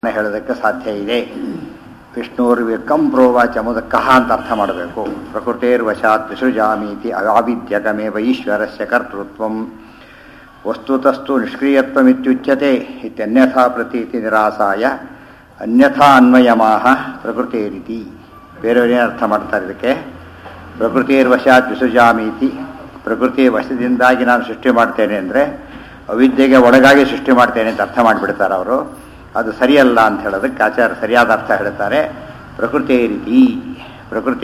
ಹೇಳೋದಕ್ಕೆ ಸಾಧ್ಯ ಇದೆ ವಿಷ್ಣುರ್ವಿ ಕಂ ಪ್ರೋವಾಚ ಮೊದಲು ಕಹ ಅಂತ ಅರ್ಥ ಮಾಡಬೇಕು ಪ್ರಕೃತಿರ್ವಶಾತ್ ವಿಸೃಜಾಮೀತಿ ಅವಿದ್ಯಕಮೇವ ಈಶ್ವರಸ್ಯ ಕರ್ತೃತ್ವಂ ವಸ್ತುತಸ್ತು ನಿಷ್ಕ್ರಿಯತ್ವಮಿತ್ಯುಚ್ಯತೆ ಇತ್ಯನ್ಯಥಾ ಪ್ರತೀತಿ ನಿರಾಸಾಯ ಅನ್ಯಥಾ ಅನ್ವಯಮಾಹ ಪ್ರಕೃತಿರಿತಿ ಬೇರೆಯವರೇನು ಅರ್ಥ ಮಾಡ್ತಾರೆ ಇದಕ್ಕೆ ಪ್ರಕೃತಿರ್ವಶಾತ್ ವಿಸೃಜಾಮೀತಿ ಪ್ರಕೃತಿಯ ವಶದಿಂದಾಗಿ ನಾನು ಸೃಷ್ಟಿ ಮಾಡ್ತೇನೆ ಅಂದರೆ ಅವಿದ್ಯೆಗೆ ಒಳಗಾಗಿ ಸೃಷ್ಟಿ ಮಾಡ್ತೇನೆ ಅಂತ ಅರ್ಥ ಮಾಡಿಬಿಡ್ತಾರೆ ಅವರು ಅದು ಸರಿಯಲ್ಲ ಅಂತ ಹೇಳೋದಕ್ಕೆ ಆಚಾರ್ಯ ಸರಿಯಾದ ಅರ್ಥ ಹೇಳ್ತಾರೆ ಪ್ರಕೃತಿ ರೀತಿ ಪ್ರಕೃತೇ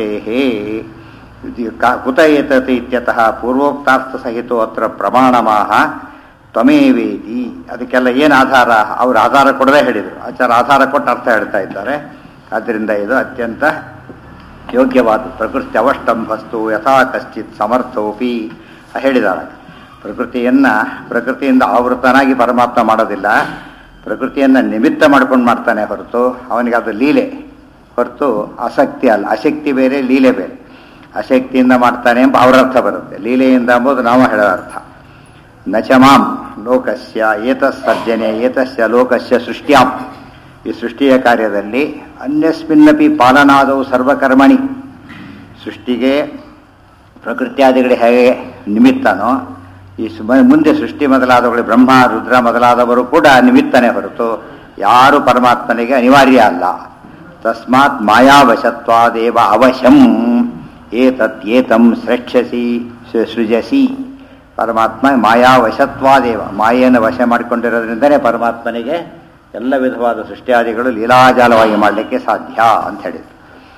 ಕುತ ಏತತೆ ಇತ್ಯತಃ ಪೂರ್ವೋಕ್ತಾರ್ಥ ಸಹಿತ ಅತ್ರ ಪ್ರಮಾಣಮಾಹ ತ್ವಮೇವೇತಿ ಅದಕ್ಕೆಲ್ಲ ಏನು ಆಧಾರ ಅವರು ಆಧಾರ ಕೊಡದೇ ಹೇಳಿದರು ಆಚಾರ ಆಧಾರ ಕೊಟ್ಟು ಅರ್ಥ ಹೇಳ್ತಾ ಇದ್ದಾರೆ ಆದ್ದರಿಂದ ಇದು ಅತ್ಯಂತ ಯೋಗ್ಯವಾದ ಪ್ರಕೃತಿ ಅವಷ್ಟಂಭಸ್ತು ಯಥಾ ಕಶ್ಚಿತ್ ಸಮರ್ಥೋಪಿ ಹೇಳಿದ್ದಾರೆ ಪ್ರಕೃತಿಯನ್ನು ಪ್ರಕೃತಿಯಿಂದ ಆವೃತನಾಗಿ ಪರಮಾತ್ಮ ಮಾಡೋದಿಲ್ಲ ಪ್ರಕೃತಿಯನ್ನು ನಿಮಿತ್ತ ಮಾಡ್ಕೊಂಡು ಮಾಡ್ತಾನೆ ಹೊರತು ಅವನಿಗೆ ಅದು ಲೀಲೆ ಹೊರತು ಆಸಕ್ತಿ ಅಲ್ಲ ಆಸಕ್ತಿ ಬೇರೆ ಲೀಲೆ ಬೇರೆ ಆಸಕ್ತಿಯಿಂದ ಮಾಡ್ತಾನೆ ಎಂಬ ಅವರ ಅರ್ಥ ಬರುತ್ತೆ ಲೀಲೆಯಿಂದ ಎಂಬುದು ನಾವು ಹೇಳೋ ಅರ್ಥ ನಚಮಾಂ ಲೋಕಸ್ಯ ಏತಸ್ಸರ್ಜನೆ ಏತಸ್ಯ ಲೋಕಸ್ಯ ಸೃಷ್ಟ್ಯಾಂ ಈ ಸೃಷ್ಟಿಯ ಕಾರ್ಯದಲ್ಲಿ ಅನ್ಯಸ್ಮಿನ್ನಪಿ ಪಾಲನಾದವು ಸರ್ವಕರ್ಮಣಿ ಸೃಷ್ಟಿಗೆ ಪ್ರಕೃತ್ಯಾದಿಗಳಿಗೆ ಹೇಗೆ ನಿಮಿತ್ತನೋ ಈ ಮುಂದೆ ಸೃಷ್ಟಿ ಮೊದಲಾದವುಗಳು ಬ್ರಹ್ಮ ರುದ್ರ ಮೊದಲಾದವರು ಕೂಡ ನಿಮಿತ್ತನೇ ಹೊರತು ಯಾರು ಪರಮಾತ್ಮನಿಗೆ ಅನಿವಾರ್ಯ ಅಲ್ಲ ತಸ್ಮಾತ್ ಮಾಯಾವಶತ್ವಾದೇವ ಅವಶಂ ಏತತ್ ಏತಂ ಸೃಕ್ಷಸಿ ಸೃಜಸಿ ಪರಮಾತ್ಮ ಮಾಯಾವಶತ್ವಾದೇವ ಮಾಯೆಯನ್ನು ವಶ ಮಾಡಿಕೊಂಡಿರೋದ್ರಿಂದನೇ ಪರಮಾತ್ಮನಿಗೆ ಎಲ್ಲ ವಿಧವಾದ ಸೃಷ್ಟಿಯಾದಿಗಳು ಲೀಲಾಜಾಲವಾಗಿ ಮಾಡಲಿಕ್ಕೆ ಸಾಧ್ಯ ಅಂತ ಹೇಳಿದ್ರು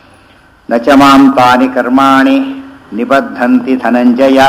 ನಚಮಾಂ ತಾನಿ ಕರ್ಮಾಣಿ ನಿಬದ್ಧಂತಿ ಧನಂಜಯ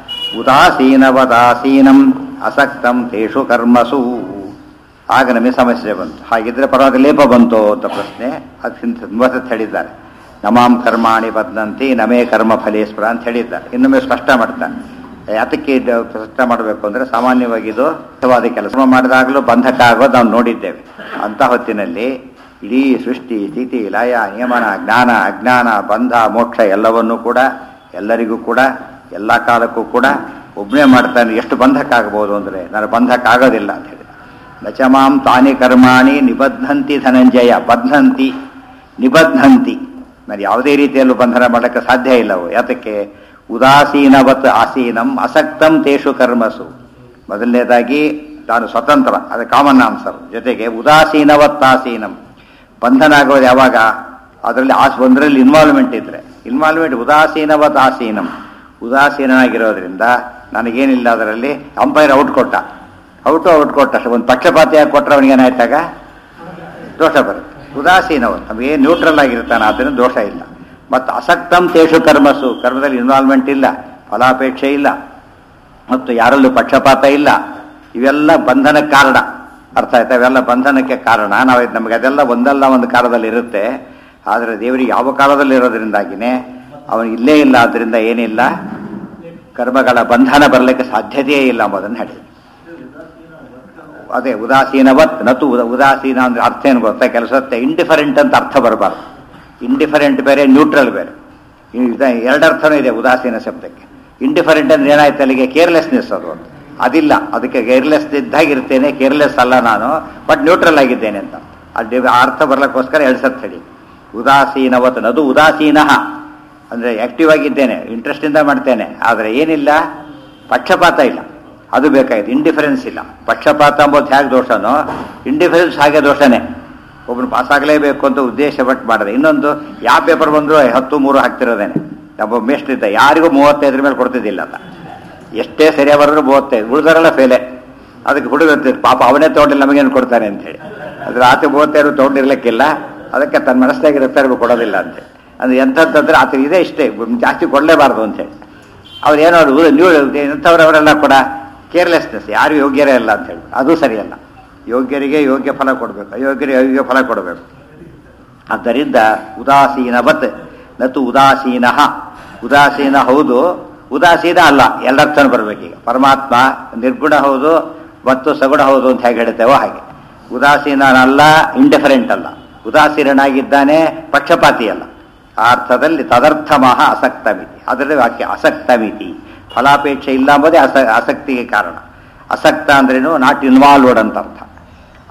ಉದಾಸೀನವದಾಸೀನಂ ಅಸಕ್ತಂ ತೇಷು ಕರ್ಮಸು ಆಗ ನಮಗೆ ಸಮಸ್ಯೆ ಬಂತು ಹಾಗಿದ್ರೆ ಪರವಾಗಿ ಲೇಪ ಬಂತು ಅಂತ ಪ್ರಶ್ನೆ ಅದಕ್ಕಿಂತ ತುಂಬ ಹೇಳಿದ್ದಾರೆ ನಮಾಂ ಕರ್ಮಾಣಿ ಬದ್ದಂತಿ ನಮೇ ಕರ್ಮ ಫಲೇಶ್ವರ ಅಂತ ಹೇಳಿದ್ದಾರೆ ಇನ್ನೊಮ್ಮೆ ಸ್ಪಷ್ಟ ಮಾಡ್ತಾನೆ ಯಾತಕ್ಕೆ ಸ್ಪಷ್ಟ ಮಾಡಬೇಕು ಅಂದರೆ ಸಾಮಾನ್ಯವಾಗಿ ಇದು ಹಿತವಾದ ಕೆಲಸ ಮಾಡಿದಾಗಲೂ ಬಂಧಕ ಆಗೋದು ನಾವು ನೋಡಿದ್ದೇವೆ ಅಂಥ ಹೊತ್ತಿನಲ್ಲಿ ಇಡೀ ಸೃಷ್ಟಿ ಸ್ಥಿತಿ ಲಯ ನಿಯಮನ ಜ್ಞಾನ ಅಜ್ಞಾನ ಬಂಧ ಮೋಕ್ಷ ಎಲ್ಲವನ್ನೂ ಕೂಡ ಎಲ್ಲರಿಗೂ ಕೂಡ ಎಲ್ಲ ಕಾಲಕ್ಕೂ ಕೂಡ ಒಬ್ಬನೇ ಮಾಡ್ತಾನೆ ಎಷ್ಟು ಬಂಧಕ ಆಗ್ಬೋದು ಅಂದರೆ ನಾನು ಬಂಧಕ ಆಗೋದಿಲ್ಲ ಅಂತ ಹೇಳಿ ನಚಮಾಂ ತಾನಿ ಕರ್ಮಾಣಿ ನಿಬದ್ಧಂತಿ ಧನಂಜಯ ಬದ್ಧಂತಿ ನಿಬದ್ಧಂತಿ ನಾನು ಯಾವುದೇ ರೀತಿಯಲ್ಲೂ ಬಂಧನ ಮಾಡೋಕ್ಕೆ ಸಾಧ್ಯ ಇಲ್ಲವು ಯಾತಕ್ಕೆ ಉದಾಸೀನವತ್ ಆಸೀನಂ ಅಸಕ್ತಂ ತೇಷು ಕರ್ಮಸು ಮೊದಲನೇದಾಗಿ ನಾನು ಸ್ವತಂತ್ರ ಅದು ಕಾಮನ್ ಆನ್ಸರ್ ಜೊತೆಗೆ ಉದಾಸೀನವತ್ ಆಸೀನಂ ಬಂಧನ ಆಗೋದು ಯಾವಾಗ ಅದರಲ್ಲಿ ಆಸ್ ಒಂದರಲ್ಲಿ ಇನ್ವಾಲ್ವ್ಮೆಂಟ್ ಇದ್ರೆ ಇನ್ವಾಲ್ವ್ಮೆಂಟ್ ಉದಾಸೀನವತ್ ಆಸೀನಂ ಉದಾಸೀನಾಗಿರೋದ್ರಿಂದ ನನಗೇನಿಲ್ಲ ಅದರಲ್ಲಿ ಅಂಪೈರ್ ಔಟ್ ಕೊಟ್ಟ ಔಟು ಔಟ್ ಕೊಟ್ಟ ಒಂದು ಪಕ್ಷಪಾತಿಯಾಗಿ ಕೊಟ್ಟರೆ ಅವನಿಗೇನಾಯ್ತಾಗ ದೋಷ ಬರುತ್ತೆ ಉದಾಸೀನವ ನಮಗೆ ನ್ಯೂಟ್ರಲ್ ಆಗಿರ್ತಾನೆ ಆದ್ದರಿಂದ ದೋಷ ಇಲ್ಲ ಮತ್ತು ಅಸಕ್ತಂ ತೇಷು ಕರ್ಮಸು ಕರ್ಮದಲ್ಲಿ ಇನ್ವಾಲ್ವ್ಮೆಂಟ್ ಇಲ್ಲ ಫಲಾಪೇಕ್ಷೆ ಇಲ್ಲ ಮತ್ತು ಯಾರಲ್ಲೂ ಪಕ್ಷಪಾತ ಇಲ್ಲ ಇವೆಲ್ಲ ಬಂಧನಕ್ಕೆ ಕಾರಣ ಅರ್ಥ ಆಯ್ತಾ ಇವೆಲ್ಲ ಬಂಧನಕ್ಕೆ ಕಾರಣ ನಾವು ನಮಗೆ ಅದೆಲ್ಲ ಒಂದಲ್ಲ ಒಂದು ಕಾಲದಲ್ಲಿ ಇರುತ್ತೆ ಆದರೆ ದೇವರಿಗೆ ಯಾವ ಕಾಲದಲ್ಲಿ ಇರೋದ್ರಿಂದಾಗಿನೇ ಅವನು ಇಲ್ಲೇ ಇಲ್ಲ ಆದ್ದರಿಂದ ಏನಿಲ್ಲ ಕರ್ಮಗಳ ಬಂಧನ ಬರಲಿಕ್ಕೆ ಸಾಧ್ಯತೆಯೇ ಇಲ್ಲ ಎಂಬುದನ್ನು ಹೇಳಿ ಅದೇ ಉದಾಸೀನವತ್ ನತು ಉದಾಸೀನ ಅಂದ್ರೆ ಅರ್ಥ ಏನು ಗೊತ್ತಾ ಕೆಲಸತ್ತೆ ಇಂಡಿಫರೆಂಟ್ ಅಂತ ಅರ್ಥ ಬರಬಾರ್ದು ಇಂಡಿಫರೆಂಟ್ ಬೇರೆ ನ್ಯೂಟ್ರಲ್ ಬೇರೆ ಎರಡರ್ಥನೂ ಇದೆ ಉದಾಸೀನ ಶಬ್ದಕ್ಕೆ ಇಂಡಿಫರೆಂಟ್ ಅಂದ್ರೆ ಏನಾಯ್ತು ಅಲ್ಲಿಗೆ ಕೇರ್ಲೆಸ್ನೆಸ್ ಅದು ಅದಿಲ್ಲ ಅದಕ್ಕೆ ಕೇರ್ಲೆಸ್ ಇದ್ದಾಗಿರ್ತೇನೆ ಕೇರ್ಲೆಸ್ ಅಲ್ಲ ನಾನು ಬಟ್ ನ್ಯೂಟ್ರಲ್ ಆಗಿದ್ದೇನೆ ಅಂತ ಅಲ್ಲಿ ಅರ್ಥ ಬರ್ಲಿಕ್ಕೋಸ್ಕರ ಎರಡು ಸತ್ ಹೇಳಿ ಉದಾಸೀನವತ್ ನದು ಉದಾಸೀನ ಅಂದರೆ ಆಕ್ಟಿವ್ ಆಗಿದ್ದೇನೆ ಇಂಟ್ರೆಸ್ಟಿಂದ ಮಾಡ್ತೇನೆ ಆದರೆ ಏನಿಲ್ಲ ಪಕ್ಷಪಾತ ಇಲ್ಲ ಅದು ಬೇಕಾಗಿದೆ ಇಂಡಿಫರೆನ್ಸ್ ಇಲ್ಲ ಪಕ್ಷಪಾತ ಅಂಬೋದು ಹೇಗೆ ದೋಷನೋ ಇಂಡಿಫರೆನ್ಸ್ ಹಾಗೆ ದೋಷನೇ ಒಬ್ಬನು ಪಾಸ್ ಆಗಲೇಬೇಕು ಅಂತ ಉದ್ದೇಶ ಪಟ್ಟು ಮಾಡಿದೆ ಇನ್ನೊಂದು ಯಾವ ಪೇಪರ್ ಬಂದರೂ ಹತ್ತು ಮೂರು ಹಾಕ್ತಿರೋದೇನೆ ಒಬ್ಬ ಮೇಷ್ಟ್ರಿದ್ದ ಯಾರಿಗೂ ಮೂವತ್ತೈದರ ಮೇಲೆ ಕೊಡ್ತಿದ್ದಿಲ್ಲ ಅಂತ ಎಷ್ಟೇ ಸರಿಯಾಗಿ ಬರೆದ್ರು ಮೂವತ್ತೈದು ಉಳಿದಾರೆಲ್ಲ ಫೇಲೆ ಅದಕ್ಕೆ ಹುಡುಗ ಪಾಪ ಅವನೇ ತೊಗೊಂಡಿಲ್ಲ ನಮಗೇನು ಕೊಡ್ತಾನೆ ಅಂತೇಳಿ ಅದ್ರ ಆತ ಮೂವತ್ತೈದು ತೊಗೊಂಡಿರ್ಲಿಕ್ಕಿಲ್ಲ ಅದಕ್ಕೆ ತನ್ನ ಮನಸ್ಸಾಗಿರುತ್ತೆ ಕೊಡೋದಿಲ್ಲ ಅಂತೇಳಿ ಅಂದ್ರೆ ಎಂಥದ್ದಂದ್ರೆ ಆತ ಇದೆ ಇಷ್ಟೇ ಜಾಸ್ತಿ ಕೊಡಲೇಬಾರ್ದು ಅಂತೇಳಿ ಅವ್ರು ಏನೋ ನೀವು ಎಂಥವ್ರವರೆಲ್ಲ ಕೂಡ ಕೇರ್ಲೆಸ್ನೆಸ್ ಯಾರು ಯೋಗ್ಯರೇ ಇಲ್ಲ ಅಂತೇಳಿ ಅದು ಸರಿಯಲ್ಲ ಯೋಗ್ಯರಿಗೆ ಯೋಗ್ಯ ಫಲ ಕೊಡಬೇಕು ಅಯೋಗ್ಯರಿಗೆ ಅಯೋಗ್ಯ ಫಲ ಕೊಡಬೇಕು ಆದ್ದರಿಂದ ಉದಾಸೀನವತ್ ನತು ಉದಾಸೀನ ಉದಾಸೀನ ಹೌದು ಉದಾಸೀನ ಅಲ್ಲ ಎಲ್ಲರ್ಥನೂ ಬರಬೇಕೀಗ ಪರಮಾತ್ಮ ನಿರ್ಗುಣ ಹೌದು ಮತ್ತು ಸಗುಣ ಹೌದು ಅಂತ ಹೇಗೆ ಹೇಳ್ತೇವೋ ಹಾಗೆ ಉದಾಸೀನನಲ್ಲ ಇಂಡಿಫರೆಂಟ್ ಅಲ್ಲ ಉದಾಸೀನಾಗಿದ್ದಾನೆ ಪಕ್ಷಪಾತಿ ಅಲ್ಲ ಆ ಅರ್ಥದಲ್ಲಿ ತದರ್ಥಮಃ ಅಸಕ್ತಮಿತಿ ಅದರಲ್ಲಿ ವಾಕ್ಯ ಅಸಕ್ತಮಿತಿ ಫಲಾಪೇಕ್ಷೆ ಇಲ್ಲ ಎಂಬುದೇ ಅಸ ಆಸಕ್ತಿಗೆ ಕಾರಣ ಅಸಕ್ತ ಅಂದ್ರೇನು ನಾಟ್ ಇನ್ವಾಲ್ವ್ಡ್ ಅಂತ ಅರ್ಥ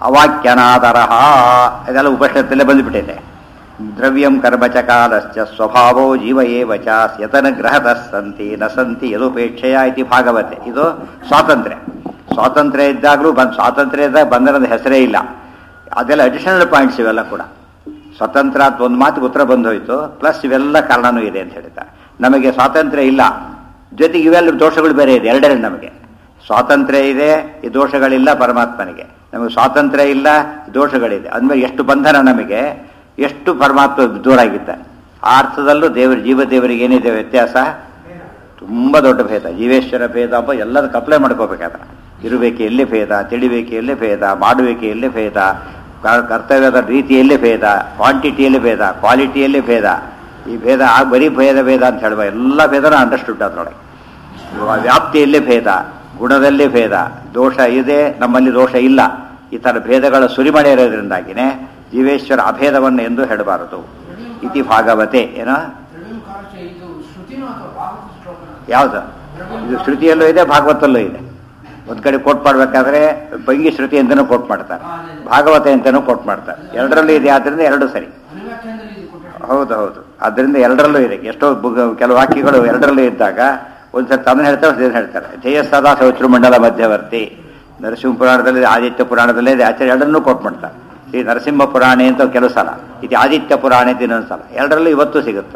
ಅವಾಕ್ಯನಾದರಹ ಇದೆಲ್ಲ ಉಪನಿಷತ್ತಲ್ಲೇ ಬಂದುಬಿಟ್ಟಿದೆ ದ್ರವ್ಯಂ ಕರ್ಮಚ ಕಾಲಶ್ಚ ಸ್ವಭಾವೋ ಜೀವ ಏವ ಚ ಯತನ ಗ್ರಹದ ಸಂತಿ ನ ಸಂತಿ ಯದುಪೇಕ್ಷೆಯ ಇತಿ ಭಾಗವತೆ ಇದು ಸ್ವಾತಂತ್ರ್ಯ ಸ್ವಾತಂತ್ರ್ಯ ಇದ್ದಾಗಲೂ ಬಂದ್ ಸ್ವಾತಂತ್ರ್ಯ ಇದ್ದಾಗ ಬಂಧನದ ಹೆಸರೇ ಇಲ್ಲ ಅದೆಲ್ಲ ಅಡಿಷನಲ್ ಪಾಯಿಂಟ್ಸ್ ಇವೆಲ್ಲ ಕೂಡ ಸ್ವತಂತ್ರ ಅಂತ ಒಂದು ಮಾತಿಗೆ ಉತ್ತರ ಬಂದು ಹೋಯ್ತು ಪ್ಲಸ್ ಇವೆಲ್ಲ ಕಾರಣನೂ ಇದೆ ಅಂತ ಹೇಳ್ತಾರೆ ನಮಗೆ ಸ್ವಾತಂತ್ರ್ಯ ಇಲ್ಲ ಜೊತೆಗೆ ಇವೆಲ್ಲ ದೋಷಗಳು ಬೇರೆ ಇದೆ ಎರಡೆರಡು ನಮಗೆ ಸ್ವಾತಂತ್ರ್ಯ ಇದೆ ಈ ದೋಷಗಳಿಲ್ಲ ಪರಮಾತ್ಮನಿಗೆ ನಮಗೆ ಸ್ವಾತಂತ್ರ್ಯ ಇಲ್ಲ ದೋಷಗಳಿದೆ ಅಂದಮೇಲೆ ಎಷ್ಟು ಬಂಧನ ನಮಗೆ ಎಷ್ಟು ಪರಮಾತ್ಮ ದೂರ ಆಗಿದ್ದಾನೆ ಆ ಅರ್ಥದಲ್ಲೂ ದೇವರು ಜೀವ ದೇವರಿಗೆ ಏನಿದೆ ವ್ಯತ್ಯಾಸ ತುಂಬ ದೊಡ್ಡ ಭೇದ ಜೀವೇಶ್ವರ ಭೇದ ಅಪ್ಪ ಎಲ್ಲದಕ್ಕೆ ಅಪ್ಲೈ ಮಾಡ್ಕೋಬೇಕಾದ್ರೆ ಇರುವಿಕೆ ಎಲ್ಲಿ ಭೇದ ತಿಳಿಬೇಕೆ ಎಲ್ಲಿ ಭೇದ ಮಾಡುವಿಕೆ ಎಲ್ಲಿ ಭೇದ ಕ- ಕರ್ತವ್ಯದ ರೀತಿಯಲ್ಲಿ ಭೇದ ಕ್ವಾಂಟಿಟಿಯಲ್ಲಿ ಭೇದ ಕ್ವಾಲಿಟಿಯಲ್ಲಿ ಭೇದ ಈ ಭೇದ ಆ ಬರೀ ಭೇದ ಭೇದ ಅಂತ ಹೇಳುವ ಎಲ್ಲ ಭೇದನ ಅಂಡರ್ಸ್ಟುಡ್ ಅದರೊಳಗೆ ಇವಾಗ ವ್ಯಾಪ್ತಿಯಲ್ಲಿ ಭೇದ ಗುಣದಲ್ಲಿ ಭೇದ ದೋಷ ಇದೆ ನಮ್ಮಲ್ಲಿ ದೋಷ ಇಲ್ಲ ಈ ಥರ ಭೇದಗಳ ಸುರಿಮಳೆ ಇರೋದ್ರಿಂದಾಗಿನೇ ಜೀವೇಶ್ವರ ಅಭೇದವನ್ನು ಎಂದು ಹೇಳಬಾರದು ಇತಿ ಭಾಗವತೆ ಏನೋ ದ್ರವ್ಯಂ ಕಾಲಕ್ಕೆ ಇದು ಶ್ರುತಿನೋ ಅಥವಾ ಭಾಗವತ ಶ್ಲೋಕನ ಯಾವುದು ಇದು ಶ್ರುತಿಯಲ್ಲೂ ಇದೆ ಭಾಗವತಲ್ಲೂ ಇದೆ ಒಂದ್ ಕಡೆ ಕೋಟ್ ಮಾಡ್ಬೇಕಾದ್ರೆ ಭಂಗಿ ಶ್ರುತಿ ಅಂತಲೂ ಕೋಟ್ ಮಾಡ್ತಾರೆ ಭಾಗವತ ಅಂತಲೂ ಕೋಟ್ ಮಾಡ್ತಾರೆ ಎರಡರಲ್ಲೂ ಇದೆ ಆದ್ರಿಂದ ಎರಡು ಸರಿ ಅನುವ್ಯಾಖ್ಯಾನದಲ್ಲಿ ಇದು ಕೊಟ್ಟಿರ್ತಾರೆ ಹೌದು ಹೌದು ಅದರಿಂದ ಎರಡರಲ್ಲೂ ಇದೆ ಎಷ್ಟೋ ಬುಗ- ಕೆಲವು ವಾಕ್ಯಗಳು ಎರಡರಲ್ಲೂ ಇದ್ದಾಗ ಒಂದ್ಸರಿ ತಮ್ಮನ್ನ ಹೇಳ್ತಾರೆ ಒಂದ್ಸರಿ ಹೇಳ್ತಾರೆ ಜಯ ಸದಾ ಸೌತ್ರ ಮಂಡಲ ಮಧ್ಯವರ್ತಿ ನರಸಿಂಹ ಪುರಾಣದಲ್ಲಿ ಆದಿತ್ಯ ಪುರಾಣದಲ್ಲಿ ಇದೆ ಆಚಾರ್ಯ ಎರಡನ್ನೂ ಕೋಟ್ ಮಾಡ್ತಾರೆ ಈ ನರಸಿಂಹ ಪುರಾಣಿ ಅಂತ ಕೆಲವು ಸಲ ಇದು ಆದಿತ್ಯ ಪುರಾಣ ಅಂತ ಇನ್ನೊಂದು ಸಲ ಎರಡರಲ್ಲೂ ಇವತ್ತು ಸಿಗುತ್ತೆ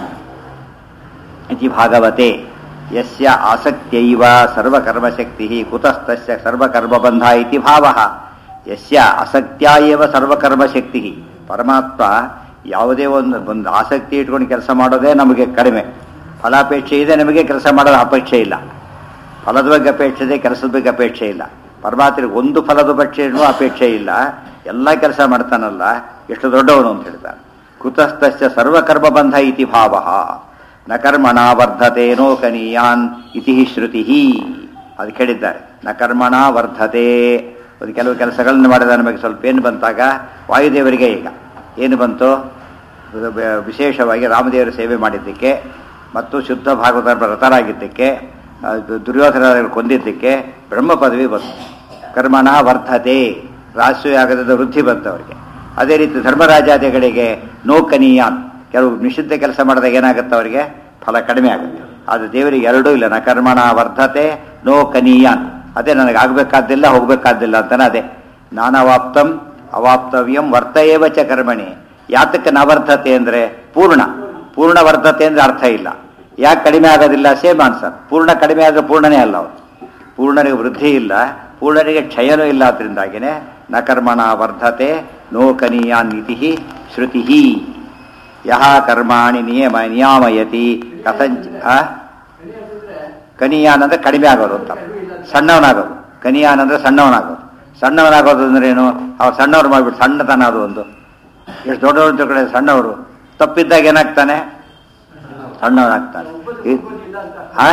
ಇತಿ ಭಾಗವತೆ ಯಸ್ಯ ಆಸಕ್ತ್ಯೈವ ಸರ್ವಕರ್ಮಶಕ್ತಿ ಕುತಸ್ತಸ್ಯ ಸರ್ವಕರ್ಮಬಂಧ ಇತಿ ಭಾವ ಯಸ್ಯ ಆಸಕ್ತ್ಯ ಏವ ಸರ್ವಕರ್ಮಶಕ್ತಿ ಪರಮಾತ್ಮ ಯಾವುದೇ ಒಂದು ಒಂದು ಆಸಕ್ತಿ ಇಟ್ಕೊಂಡು ಕೆಲಸ ಮಾಡೋದೇ ನಮಗೆ ಕಡಿಮೆ ಫಲಾಪೇಕ್ಷೆ ಇದೆ ನಮಗೆ ಕೆಲಸ ಮಾಡೋದು ಅಪೇಕ್ಷೆ ಇಲ್ಲ ಫಲದ ಬಗ್ಗೆ ಅಪೇಕ್ಷೆ ಇದೆ ಕೆಲಸದ ಬಗ್ಗೆ ಅಪೇಕ್ಷೆ ಇಲ್ಲ ಪರಮಾತ್ಮರಿಗೆ ಒಂದು ಫಲದ ಪಕ್ಷೆನೂ ಅಪೇಕ್ಷೆ ಇಲ್ಲ ಎಲ್ಲ ಕೆಲಸ ಮಾಡ್ತಾನಲ್ಲ ಎಷ್ಟು ದೊಡ್ಡವನು ಅಂತ ಹೇಳ್ತಾರೆ ಕುತಸ್ತಸ್ಯ ಸರ್ವಕರ್ಮ ಬಂಧ ಇತಿ ಭಾವ ನ ಕರ್ಮಣ ವರ್ಧತೆ ನೋಕನೀಯಾನ್ ಇತಿ ಶ್ರುತಿ ಅದು ಕೇಳಿದ್ದಾರೆ ನ ಕರ್ಮಣ ವರ್ಧತೆ ಅದು ಕೆಲವು ಕೆಲಸಗಳನ್ನು ಮಾಡಿದ ನಮಗೆ ಸ್ವಲ್ಪ ಏನು ಬಂತಾಗ ವಾಯುದೇವರಿಗೆ ಈಗ ಏನು ಬಂತು ಇದು ಬೆ- ವಿಶೇಷವಾಗಿ ರಾಮದೇವರ ಸೇವೆ ಮಾಡಿದ್ದಕ್ಕೆ ಮತ್ತು ಶುದ್ಧ ಭಾಗವತ ವ್ರತರಾಗಿದ್ದಕ್ಕೆ ಆ, ದು- ದುರ್ಯೋಧನ ಕೊಂದಿದ್ದಕ್ಕೆ ಬ್ರಹ್ಮ ಪದವಿ ಬಂತು ಕರ್ಮಣ ವರ್ಧತೆ ರಾಷ್ಟ್ರೀಯಾಗದ ವೃದ್ಧಿ ಬಂತು ಅವರಿಗೆ ಅದೇ ರೀತಿ ಧರ್ಮರಾಜಾದಿಗಳಿಗೆ ನೋಕನೀಯಾನ್ ಕೆಲವು ನಿಷಿದ್ಧ ಕೆಲಸ ಮಾಡಿದಾಗ ಏನಾಗುತ್ತೆ ಅವರಿಗೆ ಫಲ ಕಡಿಮೆ ಆಗುತ್ತೆ ಅದು ದೇವರಿಗೆ ಎರಡೂ ಇಲ್ಲ ನ ಕರ್ಮಣ ವರ್ಧತೆ ನೋ ಕನೀಯಾನ್ ಅದೇ ನನಗೆ ಆಗಬೇಕಾದ್ದಿಲ್ಲ ಹೋಗ್ಬೇಕಾದ್ದಿಲ್ಲ ಅಂತಾನೆ ಅದೇ ನಾನವಾಪ್ತಂ ಅವಾಪ್ತವ್ಯಂ ವರ್ತಯೇವ ಚ ಕರ್ಮಣಿ ಯಾತಕ್ಕೆ ನವರ್ಧತೆ ಅಂದ್ರೆ ಪೂರ್ಣ ಪೂರ್ಣ ವರ್ಧತೆ ಅಂದ್ರೆ ಅರ್ಥ ಇಲ್ಲ ಯಾಕೆ ಕಡಿಮೆ ಆಗೋದಿಲ್ಲ ಸೇಮ್ ಆನ್ಸರ್ ಪೂರ್ಣ ಕಡಿಮೆ ಆದ್ರೆ ಪೂರ್ಣನೇ ಅಲ್ಲ ಅವನು ಪೂರ್ಣನಿಗೆ ವೃದ್ಧಿ ಇಲ್ಲ ಪೂರ್ಣನಿಗೆ ಕ್ಷಯನೂ ಇಲ್ಲ ಅದರಿಂದಾಗಿನೇ ನ ಕರ್ಮಣ ವರ್ಧತೆ ನೋ ಕನೀಯಾನ್ ಇತಿ ಶ್ರುತಿ ಯಹ ಕರ್ಮಾಣಿ ನಿಯಮ ನಿಯಾಮಯತಿ ಕಥಂಚ ಆ? ಕನಿಯಾನ್ ಅಂದ್ರೆ ಕಡಿಮೆ ಆಗೋದು ಅಂತ ಸಣ್ಣವನಾಗೋದು ಕನಿಯಾನ್ ಅಂದ್ರೆ ಸಣ್ಣವನಾಗೋದು ಸಣ್ಣವನಾಗೋದು ಅಂದ್ರೆ ಏನು ಅವ್ರು ಸಣ್ಣವ್ರು ಮಾಡ್ಬಿಟ್ಟು ಸಣ್ಣತನ ಅದು ಒಂದು ಎಷ್ಟು ದೊಡ್ಡವರು ಅಂತ ಕಡೆ ಸಣ್ಣವರು ತಪ್ಪಿದ್ದಾಗ ಏನಾಗ್ತಾನೆ ಸಣ್ಣವನಾಗ್ತಾನೆ ಈ- ಆ?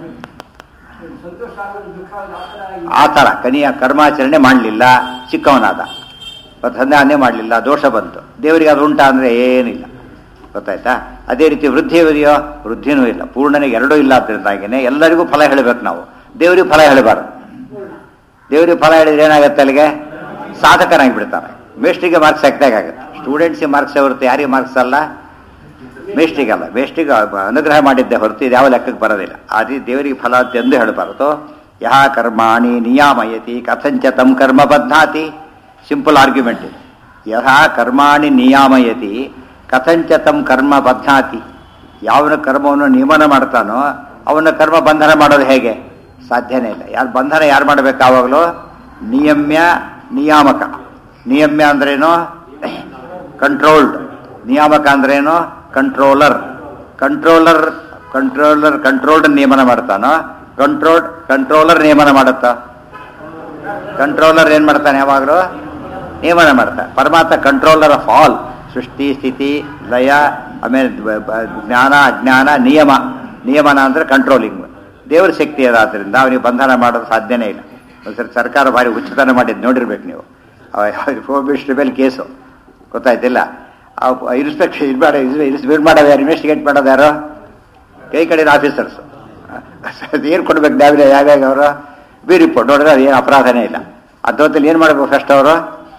ಆ ಥರ ಕನಿಯ ಕರ್ಮಾಚರಣೆ ಮಾಡಲಿಲ್ಲ ಚಿಕ್ಕವನಾದ ಮತ್ತು ಸಂಧಾನೆ ಮಾಡಲಿಲ್ಲ ದೋಷ ಬಂತು ದೇವರಿಗೆ ಅದು ಉಂಟಾ ಅಂದರೆ ಏನಿಲ್ಲ ಗೊತ್ತಾಯ್ತಾ ಅದೇ ರೀತಿ ವೃದ್ಧಿ ಇದೆಯೋ ವೃದ್ಧಿನೂ ಇಲ್ಲ ಪೂರ್ಣನಿಗೆ ಎರಡೂ ಇಲ್ಲ ಅದರಿಂದಾಗಿನೇ ಎಲ್ಲರಿಗೂ ಫಲ ಹೇಳಬೇಕು ನಾವು ದೇವರಿಗೆ ಫಲ ಹೇಳಬಾರ್ದು ದೇವರಿಗೆ ಫಲ ಹೇಳಿದ್ರೆ ಏನಾಗುತ್ತೆ ಅಲ್ಲಿಗೆ ಸಾಧಕನಾಗಿ ಬಿಡ್ತಾರೆ ಮೇಷ್ಟಿಗೆ ಮಾರ್ಕ್ಸ್ ಹಾಕಿದಾಗುತ್ತೆ ಸ್ಟೂಡೆಂಟ್ಸಿಗೆ ಮಾರ್ಕ್ಸ್ ಹೊರತು ಯಾರಿಗೆ ಮಾರ್ಕ್ಸ್ ಅಲ್ಲ ಮೇಷ್ಟಿಗಲ್ಲ ಮೇಷ್ಟಿಗೆ ಅನುಗ್ರಹ ಮಾಡಿದ್ದೆ ಹೊರತು ಇದು ಯಾವ ಲೆಕ್ಕಕ್ಕೆ ಬರೋದಿಲ್ಲ ಆ ರೀತಿ ದೇವರಿಗೆ ಫಲ ಅಂತ ಎಂದು ಹೇಳಬಾರದು ಯಹ ಕರ್ಮಾಣಿ ನಿಯಾಮಯತಿ ಕಥಂಚ ತಮ್ ಕರ್ಮ ಬದ್ಧಾತಿ ಸಿಂಪಲ್ ಆರ್ಗ್ಯುಮೆಂಟ್ ಇದು ಯಹ ಕರ್ಮಾಣಿ ನಿಯಾಮಯತಿ ಕಥಂಚ ತಮ್ ಕರ್ಮ ಬದ್ಧಾತಿ ಯಾವನ ಕರ್ಮವನ್ನು ನಿಯಮನ ಮಾಡ್ತಾನೋ ಅವನ ಕರ್ಮ ಬಂಧನ ಮಾಡೋದು ಹೇಗೆ ಸಾಧ್ಯನೇ ಇಲ್ಲ ಯಾರು ಬಂಧನ ಯಾರು ಮಾಡಬೇಕು ಯಾವಾಗಲೂ ನಿಯಮ್ಯ ನಿಯಾಮಕ ನಿಯಮ್ಯ ಅಂದ್ರೇನು ಕಂಟ್ರೋಲ್ಡ್ ನಿಯಾಮಕ ಅಂದ್ರೇನು ಕಂಟ್ರೋಲರ್ ಕಂಟ್ರೋಲರ್ ಕಂಟ್ರೋಲರ್ ಕಂಟ್ರೋಲ್ಡ್ ನಿಯಮನ ಮಾಡ್ತಾನೋ ಕಂಟ್ರೋಲ್ಡ್ ಕಂಟ್ರೋಲರ್ ನಿಯಮನ ಮಾಡುತ್ತಾ ಕಂಟ್ರೋಲರ್ ಏನ್ ಮಾಡ್ತಾನೆ ಯಾವಾಗಲೂ ನಿಯಮನ ಮಾಡ್ತಾನೆ ಪರಮಾತ್ಮ ಕಂಟ್ರೋಲರ್ ಆಫ್ ಆಲ್ ಸೃಷ್ಟಿ ಸ್ಥಿತಿ ಲಯ ಆಮೇಲೆ ಬ- ಬ- ಜ್ಞಾನ ಅಜ್ಞಾನ ನಿಯಮ ನಿಯಮನ ಅಂದ್ರೆ ಕಂಟ್ರೋಲಿಂಗ್ ದೇವರ ಶಕ್ತಿ ಅದಾದ್ರಿಂದ ಅವನಿಗೆ ಬಂಧನ ಮಾಡೋದು ಸಾಧ್ಯನೇ ಇಲ್ಲ ಒಂದ್ಸರಿ ಸರ್ಕಾರ ಭಾರಿ ಉಚಿತನ ಮಾಡಿದ್ದು ನೋಡಿರ್ಬೇಕು ನೀವು ಪ್ರೊಹಿಬಿಷನ್ ಮೇಲೆ ಕೇಸು ಗೊತ್ತಾಯ್ತಿಲ್ಲ ಇನ್ಸ್ಪೆಕ್ಷನ್ ಇದು ಮಾಡ ಇನ್ಸ್ಪೆಕ್ಟ್ ಮಾಡೋದು ಯಾರು ಇನ್ವೆಸ್ಟಿಗೇಟ್ ಮಾಡೋದು ಯಾರು ಕೈ ಕಡೆ ಆಫೀಸರ್ಸ್ ಏನು ಕೊಡ್ಬೇಕು ದಾವಿಲೆ ಯಾವ್ಯಾಗ ಅವರು ಬಿ ರಿಪೋರ್ಟ್ ನೋಡಿದ್ರೆ ಅದು ಏನು ಅಪರಾಧನೇ ಇಲ್ಲ ಅದ್ರಲ್ಲಿ ಏನು ಮಾಡಬೇಕು ಫಸ್ಟ್ ಅವರು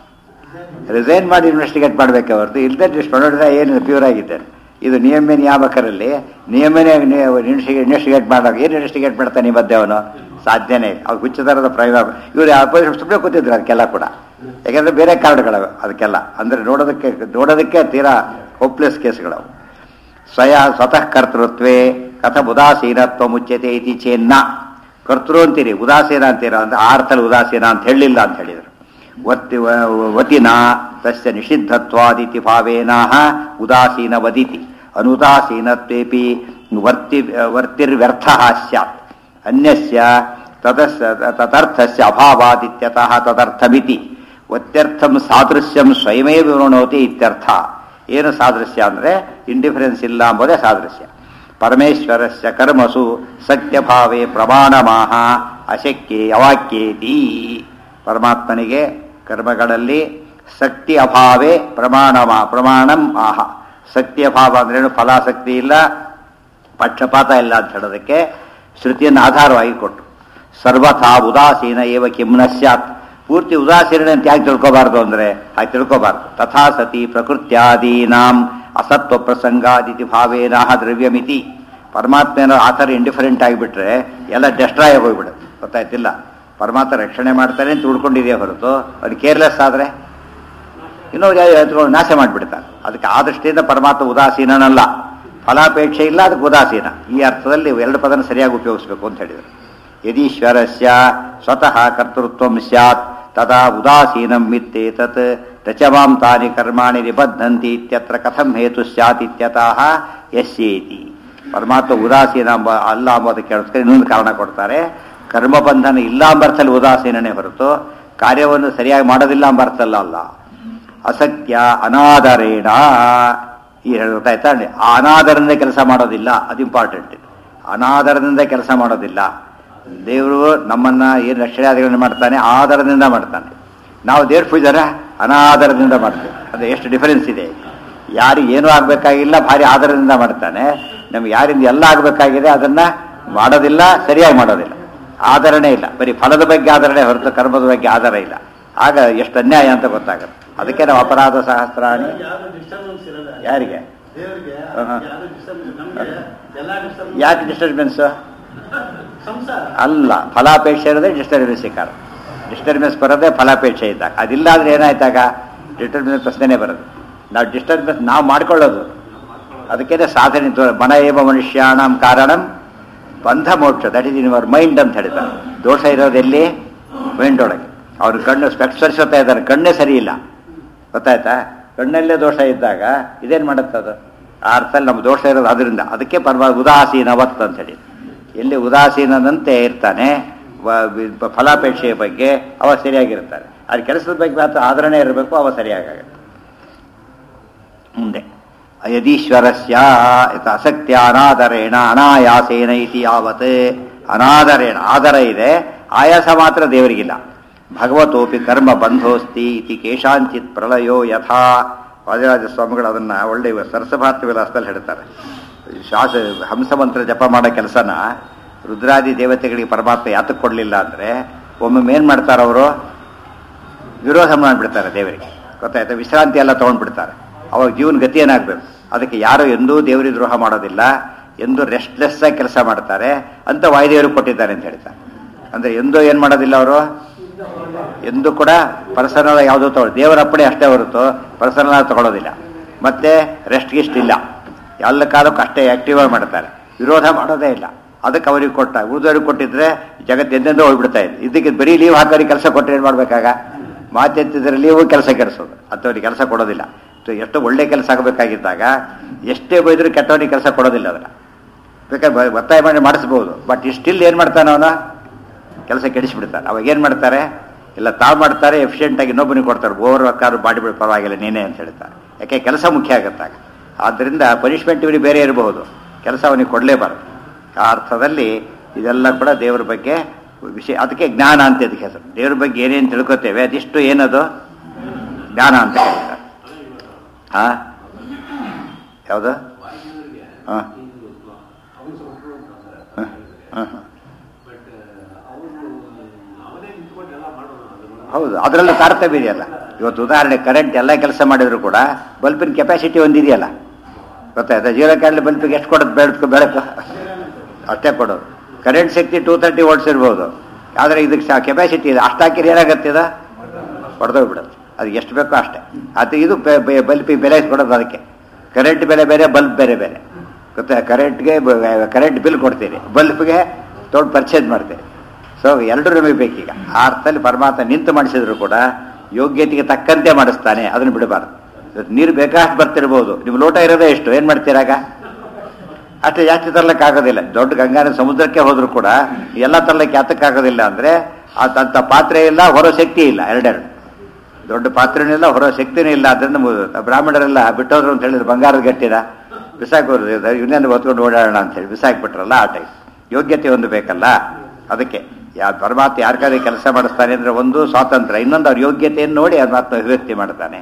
ರಿಸೈನ್ ಮಾಡಿ ಇನ್ವೆಸ್ಟಿಗೇಟ್ ಮಾಡಬೇಕೆ ಹೊರತು ಇಲ್ಲದೆ ಸ್ಟೊಡೋಡಿದ ಏನು ಪ್ಯೂರ್ ಆಗಿದ್ದೇನೆ ಇದು ನಿಯಮ ನಿಯಾಮಕರಲ್ಲಿ ನಿಯಮನೇ ಇನ್ವೆಸ್ಟಿಗೇಟ್ ಮಾಡಾಗ ಏನು ಇನ್ವೆಸ್ಟಿಗೇಟ್ ಮಾಡ್ತಾನೆ ಈ ಮಧ್ಯೆ ಅವನು ಸಾಧ್ಯನೇ ಇಲ್ಲ ಅವ್ರು ಹುಚ್ಚತರದ ಪ್ರಯೋಗ ಇವರು ಅಪೋಸಿಟ್ ಸುಮ್ಮನೆ ಕೂತಿದ್ರು ಅದಕ್ಕೆಲ್ಲ ಕೂಡ ಯಾಕೆಂದ್ರೆ ಬೇರೆ ಕಾರ್ಡ್ಗಳು ಅದಕ್ಕೆಲ್ಲ ಅಂದ್ರೆ ನೋಡೋದಕ್ಕೆ ನೋಡೋದಕ್ಕೆ ತೀರಾ ಹೋಪ್ಲೆಸ್ ಕೇಸ್ಗಳವು ಸ್ವಯ ಸ್ವತಃ ಕರ್ತೃತ್ವೇ ಕಥ ಉದಾಸೀನತ್ವ ಮುಚ್ಯತೆ ಇತಿ ಚೇನ್ನ ಕರ್ತೃ ಅಂತೀರಿ ಉದಾಸೀನ ಅಂತೀರ ಅಂದ್ರೆ ಆರ್ತಲ್ಲಿ ಉದಾಸೀನ ಅಂತ ಹೇಳಿಲ್ಲ ಅಂತ ಹೇಳಿದರು ವತ್ತಿ ವತಿನ ತಸ್ಯ ನಿಷಿದ್ಧತ್ವಾದಿತಿ ಭಾವೇನಾಹ ಉದಾಸೀನ ವದಿತಿ ಅನುದಾಸೀನತ್ವೇಪಿ ವರ್ತಿ ವರ್ತಿರ್ವ್ಯರ್ಥ ಸ್ಯಾತ್ ಅನ್ಯಸ್ಯ ತದಸ್ ತದರ್ಥಸ್ಯ ಅಭಾವಾದಿತ್ಯತಃ ತದರ್ಥಮಿತಿ ವತ್ಯರ್ಥಂ ಸಾದೃಶ್ಯಂ ಸ್ವಯಮೇ ವಿವೃಣೋತಿ ಇತ್ಯರ್ಥ ಏನು ಸಾದೃಶ್ಯ ಅಂದರೆ ಇಂಡಿಫರೆನ್ಸ್ ಇಲ್ಲ ಎಂಬುದೇ ಸಾದೃಶ್ಯ ಪರಮೇಶ್ವರಸ್ಯ ಕರ್ಮಸು ಸತ್ಯಭಾವೇ ಪ್ರಮಾಣಮಾಹ ಅಶಕ್ಯೆ ಅವಾಕ್ಯೇತಿ ಪರಮಾತ್ಮನಿಗೆ ಕರ್ಮಗಳಲ್ಲಿ ಶಕ್ತಿ ಅಭಾವೇ ಪ್ರಮಾಣಮ ಪ್ರಮಾಣಂ ಆಹ ಶಕ್ತಿ ಅಭಾವ ಅಂದ್ರೇನು ಫಲಾಸಕ್ತಿ ಇಲ್ಲ ಪಕ್ಷಪಾತ ಇಲ್ಲ ಅಂತ ಹೇಳೋದಕ್ಕೆ ಶ್ರುತಿಯನ್ನು ಆಧಾರವಾಗಿ ಕೊಟ್ಟು ಸರ್ವಥಾ ಉದಾಸೀನ ಏವ ಕಿಮ್ನ ಸ್ಯಾತ್ ಪೂರ್ತಿ ಉದಾಸೀನ ಅಂತ ಯಾಕೆ ತಿಳ್ಕೋಬಾರ್ದು ಅಂದ್ರೆ ಹಾಗೆ ತಿಳ್ಕೋಬಾರ್ದು ತಥಾ ಸತಿ ಪ್ರಕೃತ್ಯಾದೀನಾಂ ಅಸತ್ವ ಪ್ರಸಂಗಾದಿತಿ ಭಾವೇನಾಹ ದ್ರವ್ಯಮಿತಿ ಪರಮಾತ್ಮ ಏನೋ ಆ ಥರ ಇಂಡಿಫರೆಂಟ್ ಆಗಿಬಿಟ್ರೆ ಎಲ್ಲ ಡೆಸ್ಟ್ರಾಯ್ ಹೋಗ್ಬಿಡುತ್ತೆ ಗೊತ್ತಾಯ್ತಿಲ್ಲ ಪರಮಾತ್ಮ ರಕ್ಷಣೆ ಮಾಡ್ತಾನೆ ಅಂತ ಉಳ್ಕೊಂಡಿದೆಯೇ ಹೊರತು ಅದು ಕೇರ್ಲೆಸ್ ಆದರೆ ಇನ್ನೊಂದು ಎತ್ಕೊಂಡು ನಾಶ ಮಾಡಿಬಿಡ್ತಾನೆ ಅದಕ್ಕೆ ಆ ದೃಷ್ಟಿಯಿಂದ ಪರಮಾತ್ಮ ಉದಾಸೀನನಲ್ಲ ಫಲಾಪೇಕ್ಷೆ ಇಲ್ಲ ಅದಕ್ಕೆ ಉದಾಸೀನ ಈ ಅರ್ಥದಲ್ಲಿ ಎರಡು ಪದನ ಸರಿಯಾಗಿ ಉಪಯೋಗಿಸಬೇಕು ಅಂತ ಹೇಳಿದರು ಯದೀಶ್ವರಸ್ಯ ಸ್ವತಃ ಕರ್ತೃತ್ವ ಸ್ಯಾತ್ ತದಾ ಉದಾಸೀನಂ ಮಿತ್ತೇತತ್ ರಚಮಾಂ ತಾನಿ ಕರ್ಮಾಣಿ ನಿಬದ್ಧಂತಿ ಇತ್ಯತ್ರ ಕಥಂ ಹೇತು ಸ್ಯಾತ್ ಇತ್ಯತಃ ಯಸ್ಯೇತಿ ಪರಮಾತ್ಮ ಉದಾಸೀನ ಎಂಬ ಅಲ್ಲ ಎಂಬುದಕ್ಕೆ ಕೇಳಿಸ್ಕೊಂಡು ಇನ್ನೊಂದು ಕಾರಣ ಕೊಡ್ತಾರೆ ಕರ್ಮಬಂಧನ ಇಲ್ಲ ಎಂಬರ್ಥಲ್ಲಿ ಉದಾಸೀನನೇ ಹೊರತು ಕಾರ್ಯವನ್ನು ಸರಿಯಾಗಿ ಮಾಡೋದಿಲ್ಲ ಎಂಬರ್ಥಲ್ಲ ಅಲ್ಲ ಅಸತ್ಯ ಅನಾದರೇಣ ಈ ಗೊತ್ತಾಯ್ತಾ ಆ ಅನಾದರದಿಂದ ಕೆಲಸ ಮಾಡೋದಿಲ್ಲ ಅದು ಇಂಪಾರ್ಟೆಂಟ್ ಅನಾದರದಿಂದ ಕೆಲಸ ಮಾಡೋದಿಲ್ಲ ದೇವರು ನಮ್ಮನ್ನ ಏನು ರಕ್ಷಣಾದಿಗಳನ್ನು ಮಾಡ್ತಾನೆ ಆಧಾರದಿಂದ ಮಾಡ್ತಾನೆ ನಾವು ದೇವ್ರ ಪೂಜಾರ ಅನಾದರದಿಂದ ಮಾಡ್ತೇವೆ ಅದು ಎಷ್ಟು ಡಿಫರೆನ್ಸ್ ಇದೆ ಯಾರಿಗೆ ಏನೂ ಆಗಬೇಕಾಗಿಲ್ಲ ಭಾರಿ ಆಧಾರದಿಂದ ಮಾಡ್ತಾನೆ ನಮ್ಗೆ ಯಾರಿಂದ ಎಲ್ಲ ಆಗಬೇಕಾಗಿದೆ ಅದನ್ನ ಮಾಡೋದಿಲ್ಲ ಸರಿಯಾಗಿ ಮಾಡೋದಿಲ್ಲ ಆಧರಣೆ ಇಲ್ಲ ಬರೀ ಫಲದ ಬಗ್ಗೆ ಆಧರಣೆ ಹೊರತು ಕರ್ಮದ ಬಗ್ಗೆ ಆಧಾರ ಇಲ್ಲ ಆಗ ಎಷ್ಟು ಅನ್ಯಾಯ ಅಂತ ಗೊತ್ತಾಗುತ್ತೆ ಅದಕ್ಕೆ ನಾವು ಅಪರಾಧ ಸಹಸ್ರಾಣಿ ಯಾವ್ದು ಡಿಸ್ಟರ್ಬೆನ್ಸ್ ಇರಲ್ಲ ಯಾರಿಗೆ ದೇವರಿಗೆ ಆಹಾ. ಯಾವ್ದು ಡಿಸ್ಟರ್ಬೆನ್ಸ್ ನಮ್ಗೆ ಎಲ್ಲ ಡಿಸ್ಟರ್ಬೆನ್ಸ್ ಯಾಕೆ ಡಿಸ್ಟರ್ಬೆನ್ಸ್ ಸಂಸಾರ ಅಲ್ಲ ಫಲಾಪೇಕ್ಷೆ ಇರೋದೇ ಡಿಸ್ಟರ್ಬೆನ್ಸ್ ಕಾರಣ ಡಿಸ್ಟರ್ಬೆನ್ಸ್ ಬರೋದೇ ಫಲಾಪೇಕ್ಷೆ ಇದ್ದಾಗ ಅದಿಲ್ಲ ಅಂದ್ರೆ ಏನಾಯ್ತಾಗ ಡಿಸ್ಟರ್ಬೆನ್ಸ್ ಪ್ರಶ್ನೆನೇ ಬರೋದು ನಾವು ಡಿಸ್ಟರ್ಬೆನ್ಸ್ ನಾವು ಮಾಡ್ಕೊಳ್ಳೋದು ಅದಕ್ಕೇನೆ ಸಾಧನೆ ತೋ- ಮನ ಏವ ಮನುಷ್ಯಾಣಂ ಕಾರಣಂ ಬಂಧ ಮೋಕ್ಷ that is in our mind ಅಂತ ಹೇಳ್ತಾರೆ ದೋಷ ಇರೋದೆಲ್ಲಿ ಮೈಂಡ್ ಒಳಗೆ ಅವ್ರ ಕಣ್ಣು ಸ್ಪೆಕ್ಸ್ ಸರಿಸುತ್ತಾ ಇದ್ದಾರೆ ಕಣ್ಣೇ ಸರಿ ಇಲ್ಲ ಗೊತ್ತಾಯ್ತಾ ಕಣ್ಣಲ್ಲೇ ದೋಷ ಇದ್ದಾಗ ಇದೇನು ಮಾಡುತ್ತೆ ಅದು ಆ ಅರ್ಥದಲ್ಲಿ ನಮ್ಮ ದೋಷ ಇರೋದು ಅದರಿಂದ ಅದಕ್ಕೆ ಪರಮ ಉದಾಸೀನವತ್ ಅಂತ ಹೇಳಿ ಎಲ್ಲಿ ಉದಾಸೀನದಂತೆ ಇರ್ತಾನೆ ವ- ವಿ- ಫಲಾಪೇಕ್ಷೆಯ ಬಗ್ಗೆ ಅವ ಸರಿಯಾಗಿರ್ತಾರೆ ಅದು ಕೆಲಸದ ಬಗ್ಗೆ ಮಾತ್ರ ಆದರಣೆ ಇರಬೇಕು ಅವ ಸರಿಯಾಗುತ್ತೆ ಮುಂದೆ ಯದೀಶ್ವರಸ್ಯ ಯತ್ ಅಸಕ್ತ್ಯ ಅನಾದರೇಣ ಅನಾಯಾಸೇನ ಇತಿ ಯಾವತ್ ಅನಾದರೇಣ ಆದರ ಇದೆ ಆಯಾಸ ಮಾತ್ರ ದೇವರಿಗಿಲ್ಲ ಭಗವತೋಪಿ ಕರ್ಮ ಬಂಧೋಸ್ತಿ ಇತಿ ಕೇಶಾಂಚಿತ್ ಪ್ರಳಯೋ ಯಥಾ ವಾದಿರಾಜ ಸ್ವಾಮಿಗಳು ಅದನ್ನ ಒಳ್ಳೆ ಸರಸಭಾರತ ವಿಲಾಸದಲ್ಲಿ ಹೇಳ್ತಾರೆ ಶ್ವಾಸ ಹಂಸಮಂತ್ರ ಜಪ ಮಾಡೋ ಕೆಲಸನ ರುದ್ರಾದಿ ದೇವತೆಗಳಿಗೆ ಪರಮಾತ್ಮ ಯಾತಕ್ಕೆ ಕೊಡಲಿಲ್ಲ ಅಂದ್ರೆ ಒಮ್ಮೊಮ್ಮೆ ಏನ್ ಮಾಡ್ತಾರೆ ಅವರು ವಿರೋಧ ಮಾಡಿಬಿಡ್ತಾರೆ ದೇವರಿಗೆ ಗೊತ್ತಾಯ್ತಾ ವಿಶ್ರಾಂತಿ ಎಲ್ಲ ತಗೊಂಡ್ಬಿಡ್ತಾರೆ ಅವಾಗ ಜೀವನ ಗತಿ ಏನಾಗಬೇಕು ಅದಕ್ಕೆ ಯಾರು ಎಂದೂ ದೇವರಿಗೆ ದ್ರೋಹ ಮಾಡೋದಿಲ್ಲ ಎಂದು ರೆಸ್ಟ್ಲೆಸ್ ಆಗಿ ಕೆಲಸ ಮಾಡ್ತಾರೆ ಅಂತ ವಾಯುದೇವರು ಕೊಟ್ಟಿದ್ದಾರೆ ಅಂತ ಹೇಳ್ತಾರೆ ಅಂದ್ರೆ ಎಂದೂ ಏನ್ ಮಾಡೋದಿಲ್ಲ ಅವರು ಎಂದೂ ಕೂಡ ಪರ್ಸನಲ್ ಯಾವುದೋ ತಗೊಳ್ಳಿ ದೇವರ ಅಪ್ಪಣೆ ಅಷ್ಟೇ ಹೊರತು ಪರ್ಸನಲ್ ತಗೊಳ್ಳೋದಿಲ್ಲ ಮತ್ತೆ ರೆಸ್ಟ್ ಗಿಸ್ಟ್ ಇಲ್ಲ ಎಲ್ಲ ಕಾಲಕ್ಕೂ ಅಷ್ಟೇ ಆಕ್ಟಿವ್ ಆಗಿ ಮಾಡ್ತಾರೆ ವಿರೋಧ ಮಾಡೋದೇ ಇಲ್ಲ ಅದಕ್ಕೆ ಅವ್ರಿಗೆ ಕೊಟ್ಟ ಉಳಿದವ್ರಿಗೆ ಕೊಟ್ಟಿದ್ರೆ ಜಗತ್ತು ಎಂದೆಂದೋ ಹೋಗ್ಬಿಡ್ತಾ ಇದೆ ಇದಕ್ಕೆ ಬರೀ ಲೀವ್ ಹಾಕೋರಿಗೆ ಕೆಲಸ ಕೊಟ್ಟರೆ ಏನು ಮಾಡ್ಬೇಕಾಗ ಮಾತೆತ್ತಿದ್ರೆ ಲೀವು ಕೆಲಸ ಕೆಡಿಸೋದು ಅಂಥವ್ರಿಗೆ ಕೆಲಸ ಕೊಡೋದಿಲ್ಲ ಸೊ ಎಷ್ಟು ಒಳ್ಳೆ ಕೆಲಸ ಆಗಬೇಕಾಗಿದ್ದಾಗ ಎಷ್ಟೇ ಬೈದರೂ ಕೆಟ್ಟವನಿಗೆ ಕೆಲಸ ಕೊಡೋದಿಲ್ಲ ಅದನ್ನ ಬೇಕಾದ್ರೆ ಒತ್ತಾಯ ಮಾಡಿ ಮಾಡಿಸ್ಬೋದು ಬಟ್ ಸ್ಟಿಲ್ ಏನು ಮಾಡ್ತಾನೆ ಅವನ ಕೆಲಸ ಕೆಡಿಸ್ಬಿಡ್ತಾರೆ ಅವಾಗ ಏನು ಮಾಡ್ತಾರೆ ಇಲ್ಲ ತಾವು ಮಾಡ್ತಾರೆ ಎಫಿಷಿಯೆಂಟ್ ಆಗಿ ಇನ್ನೊಬ್ಬನಿಗೆ ಕೊಡ್ತಾರೆ ಓವರ್ ಕಾರು ಮಾಡಿಬಿಡು ಪರವಾಗಿಲ್ಲ ನೀನೇ ಅಂತ ಹೇಳ್ತಾರೆ ಯಾಕೆ ಕೆಲಸ ಮುಖ್ಯ ಆಗುತ್ತಾಗ ಆದ್ದರಿಂದ ಪನಿಷ್ಮೆಂಟ್ ಇವನಿಗೆ ಬೇರೆ ಇರಬಹುದು ಕೆಲಸ ಅವನಿಗೆ ಕೊಡಲೇಬಾರದು ಆ ಅರ್ಥದಲ್ಲಿ ಇದೆಲ್ಲ ಕೂಡ ದೇವರ ಬಗ್ಗೆ ವಿಷಯ ಅದಕ್ಕೆ ಜ್ಞಾನ ಅಂತ ಇದಕ್ಕೆ ಹೆಸರು ದೇವ್ರ ಬಗ್ಗೆ ಏನೇನು ತಿಳ್ಕೊತೇವೆ ಅದಿಷ್ಟು ಏನದು ಜ್ಞಾನ ಅಂತ ಹೇಳ್ತಾರೆ ಹಾ ಯಾವುದು ಹಾಂ ಹಾಂ ಹಾಂ ಬಟ್ ಅವರು ಅವರೇ ನಿಂತ್ಕೊಂಡು ಎಲ್ಲ ಮಾಡೋದು ಅದನ್ನ ಹೌದು ಅದರಲ್ಲೂ ತಾರತಮ್ಯ ಇದೆಯಲ್ಲ ಇವತ್ತು ಉದಾಹರಣೆ ಕರೆಂಟ್ ಎಲ್ಲ ಕೆಲಸ ಮಾಡಿದ್ರು ಕೂಡ ಬಲ್ಬಿನ ಕೆಪಾಸಿಟಿ ಒಂದಿದೆಯಲ್ಲ ಗೊತ್ತಾಯ್ತಾ ಜೀರೋ ಕ್ಯಾಂಡಲ್ ಬಲ್ಬಿಗೆ ಎಷ್ಟು ಕೊಡೋದು ಬೆಳಕು ಬೆಳಕು ಅಷ್ಟೇ ಕೊಡೋದು ಕರೆಂಟ್ ಶಕ್ತಿ ಟೂ ತರ್ಟಿ ವೋಲ್ಟ್ಸ್ ಇರ್ಬೋದು ಆದರೆ ಇದಕ್ಕೆ ಕೆಪಾಸಿಟಿ ಇದೆ ಅಷ್ಟು ಹಾಕಿದ್ರೆ ಏನಾಗುತ್ತೆ ಇದು ಹೊಡೆದೋಗ್ಬಿಡೋದು ಅದು ಎಷ್ಟು ಬೇಕೋ ಅಷ್ಟೇ ಅದು ಇದು ಬಲ್ಪಿಗೆ ಬೆಲೆ ಕೊಡೋದು ಅದಕ್ಕೆ ಕರೆಂಟ್ ಬೆಲೆ ಬೇರೆ ಬಲ್ಬ್ ಬೇರೆ ಬೇರೆ ಗೊತ್ತಾ ಕರೆಂಟ್ಗೆ ಕರೆಂಟ್ ಬಿಲ್ ಕೊಡ್ತೀರಿ ಬಲ್ಬ್ಗೆ ದೊಡ್ಡ ಪರ್ಚೇಸ್ ಮಾಡ್ತೀರಿ ಸೊ ಎರಡೂ ನಮಗೆ ಬೇಕೀಗ ಆ ಅರ್ಥದಲ್ಲಿ ಪರಮಾತ್ಮ ನಿಂತು ಮಾಡಿಸಿದ್ರು ಕೂಡ ಯೋಗ್ಯತೆಗೆ ತಕ್ಕಂತೆ ಮಾಡಿಸ್ತಾನೆ ಅದನ್ನು ಬಿಡಬಾರ್ದು ಇವತ್ತು ನೀರು ಬೇಕಾಷ್ಟು ಬರ್ತಿರ್ಬೋದು ನಿಮ್ಮ ಲೋಟ ಇರೋದೇ ಎಷ್ಟು ಏನು ಮಾಡ್ತೀರಾಗ ಅಷ್ಟು ಜಾಸ್ತಿ ತರ್ಲಿಕ್ಕಾಗೋದಿಲ್ಲ ದೊಡ್ಡ ಗಂಗಾನ ಸಮುದ್ರಕ್ಕೆ ಹೋದ್ರು ಕೂಡ ಎಲ್ಲ ತರ್ಲಿಕ್ಕೆ ಯಾತಕ್ಕಾಗೋದಿಲ್ಲ ಅಂದರೆ ಅಂತ ಪಾತ್ರೆ ಇಲ್ಲ ಹೊರ ಶಕ್ತಿ ಇಲ್ಲ ಎರಡೆರಡು ದೊಡ್ಡ ಪಾತ್ರೆನೂ ಇಲ್ಲ ಹೊರ ಶಕ್ತಿನೂ ಇಲ್ಲ ಅದರಿಂದ ಮು- ಬ್ರಾಹ್ಮಣರೆಲ್ಲ ಬಿಟ್ಟೋದ್ರು ಅಂತ ಹೇಳಿದ್ರು ಬಂಗಾರದ ಗಟ್ಟಿನ ಬಿಸಾಕೋರು ಇನ್ನೇನು ಹೊತ್ಕೊಂಡು ಓಡಾಡೋಣ ಅಂತ ಹೇಳಿ ಬಿಸಾಕ್ಬಿಟ್ರಲ್ಲ ಆ ಟೈಪ್ ಯೋಗ್ಯತೆ ಒಂದು ಬೇಕಲ್ಲ ಅದಕ್ಕೆ ಯಾ ಪರಮಾತ್ಮ ಯಾರ ಕಡೆ ಕೆಲಸ ಮಾಡಿಸ್ತಾನೆ ಅಂದ್ರೆ ಒಂದು ಸ್ವಾತಂತ್ರ್ಯ ಇನ್ನೊಂದು ಅವ್ರ ಯೋಗ್ಯತೆಯನ್ನು ನೋಡಿ ಪರಮಾತ್ಮ ಅಭಿವ್ಯಕ್ತಿ ಮಾಡ್ತಾನೆ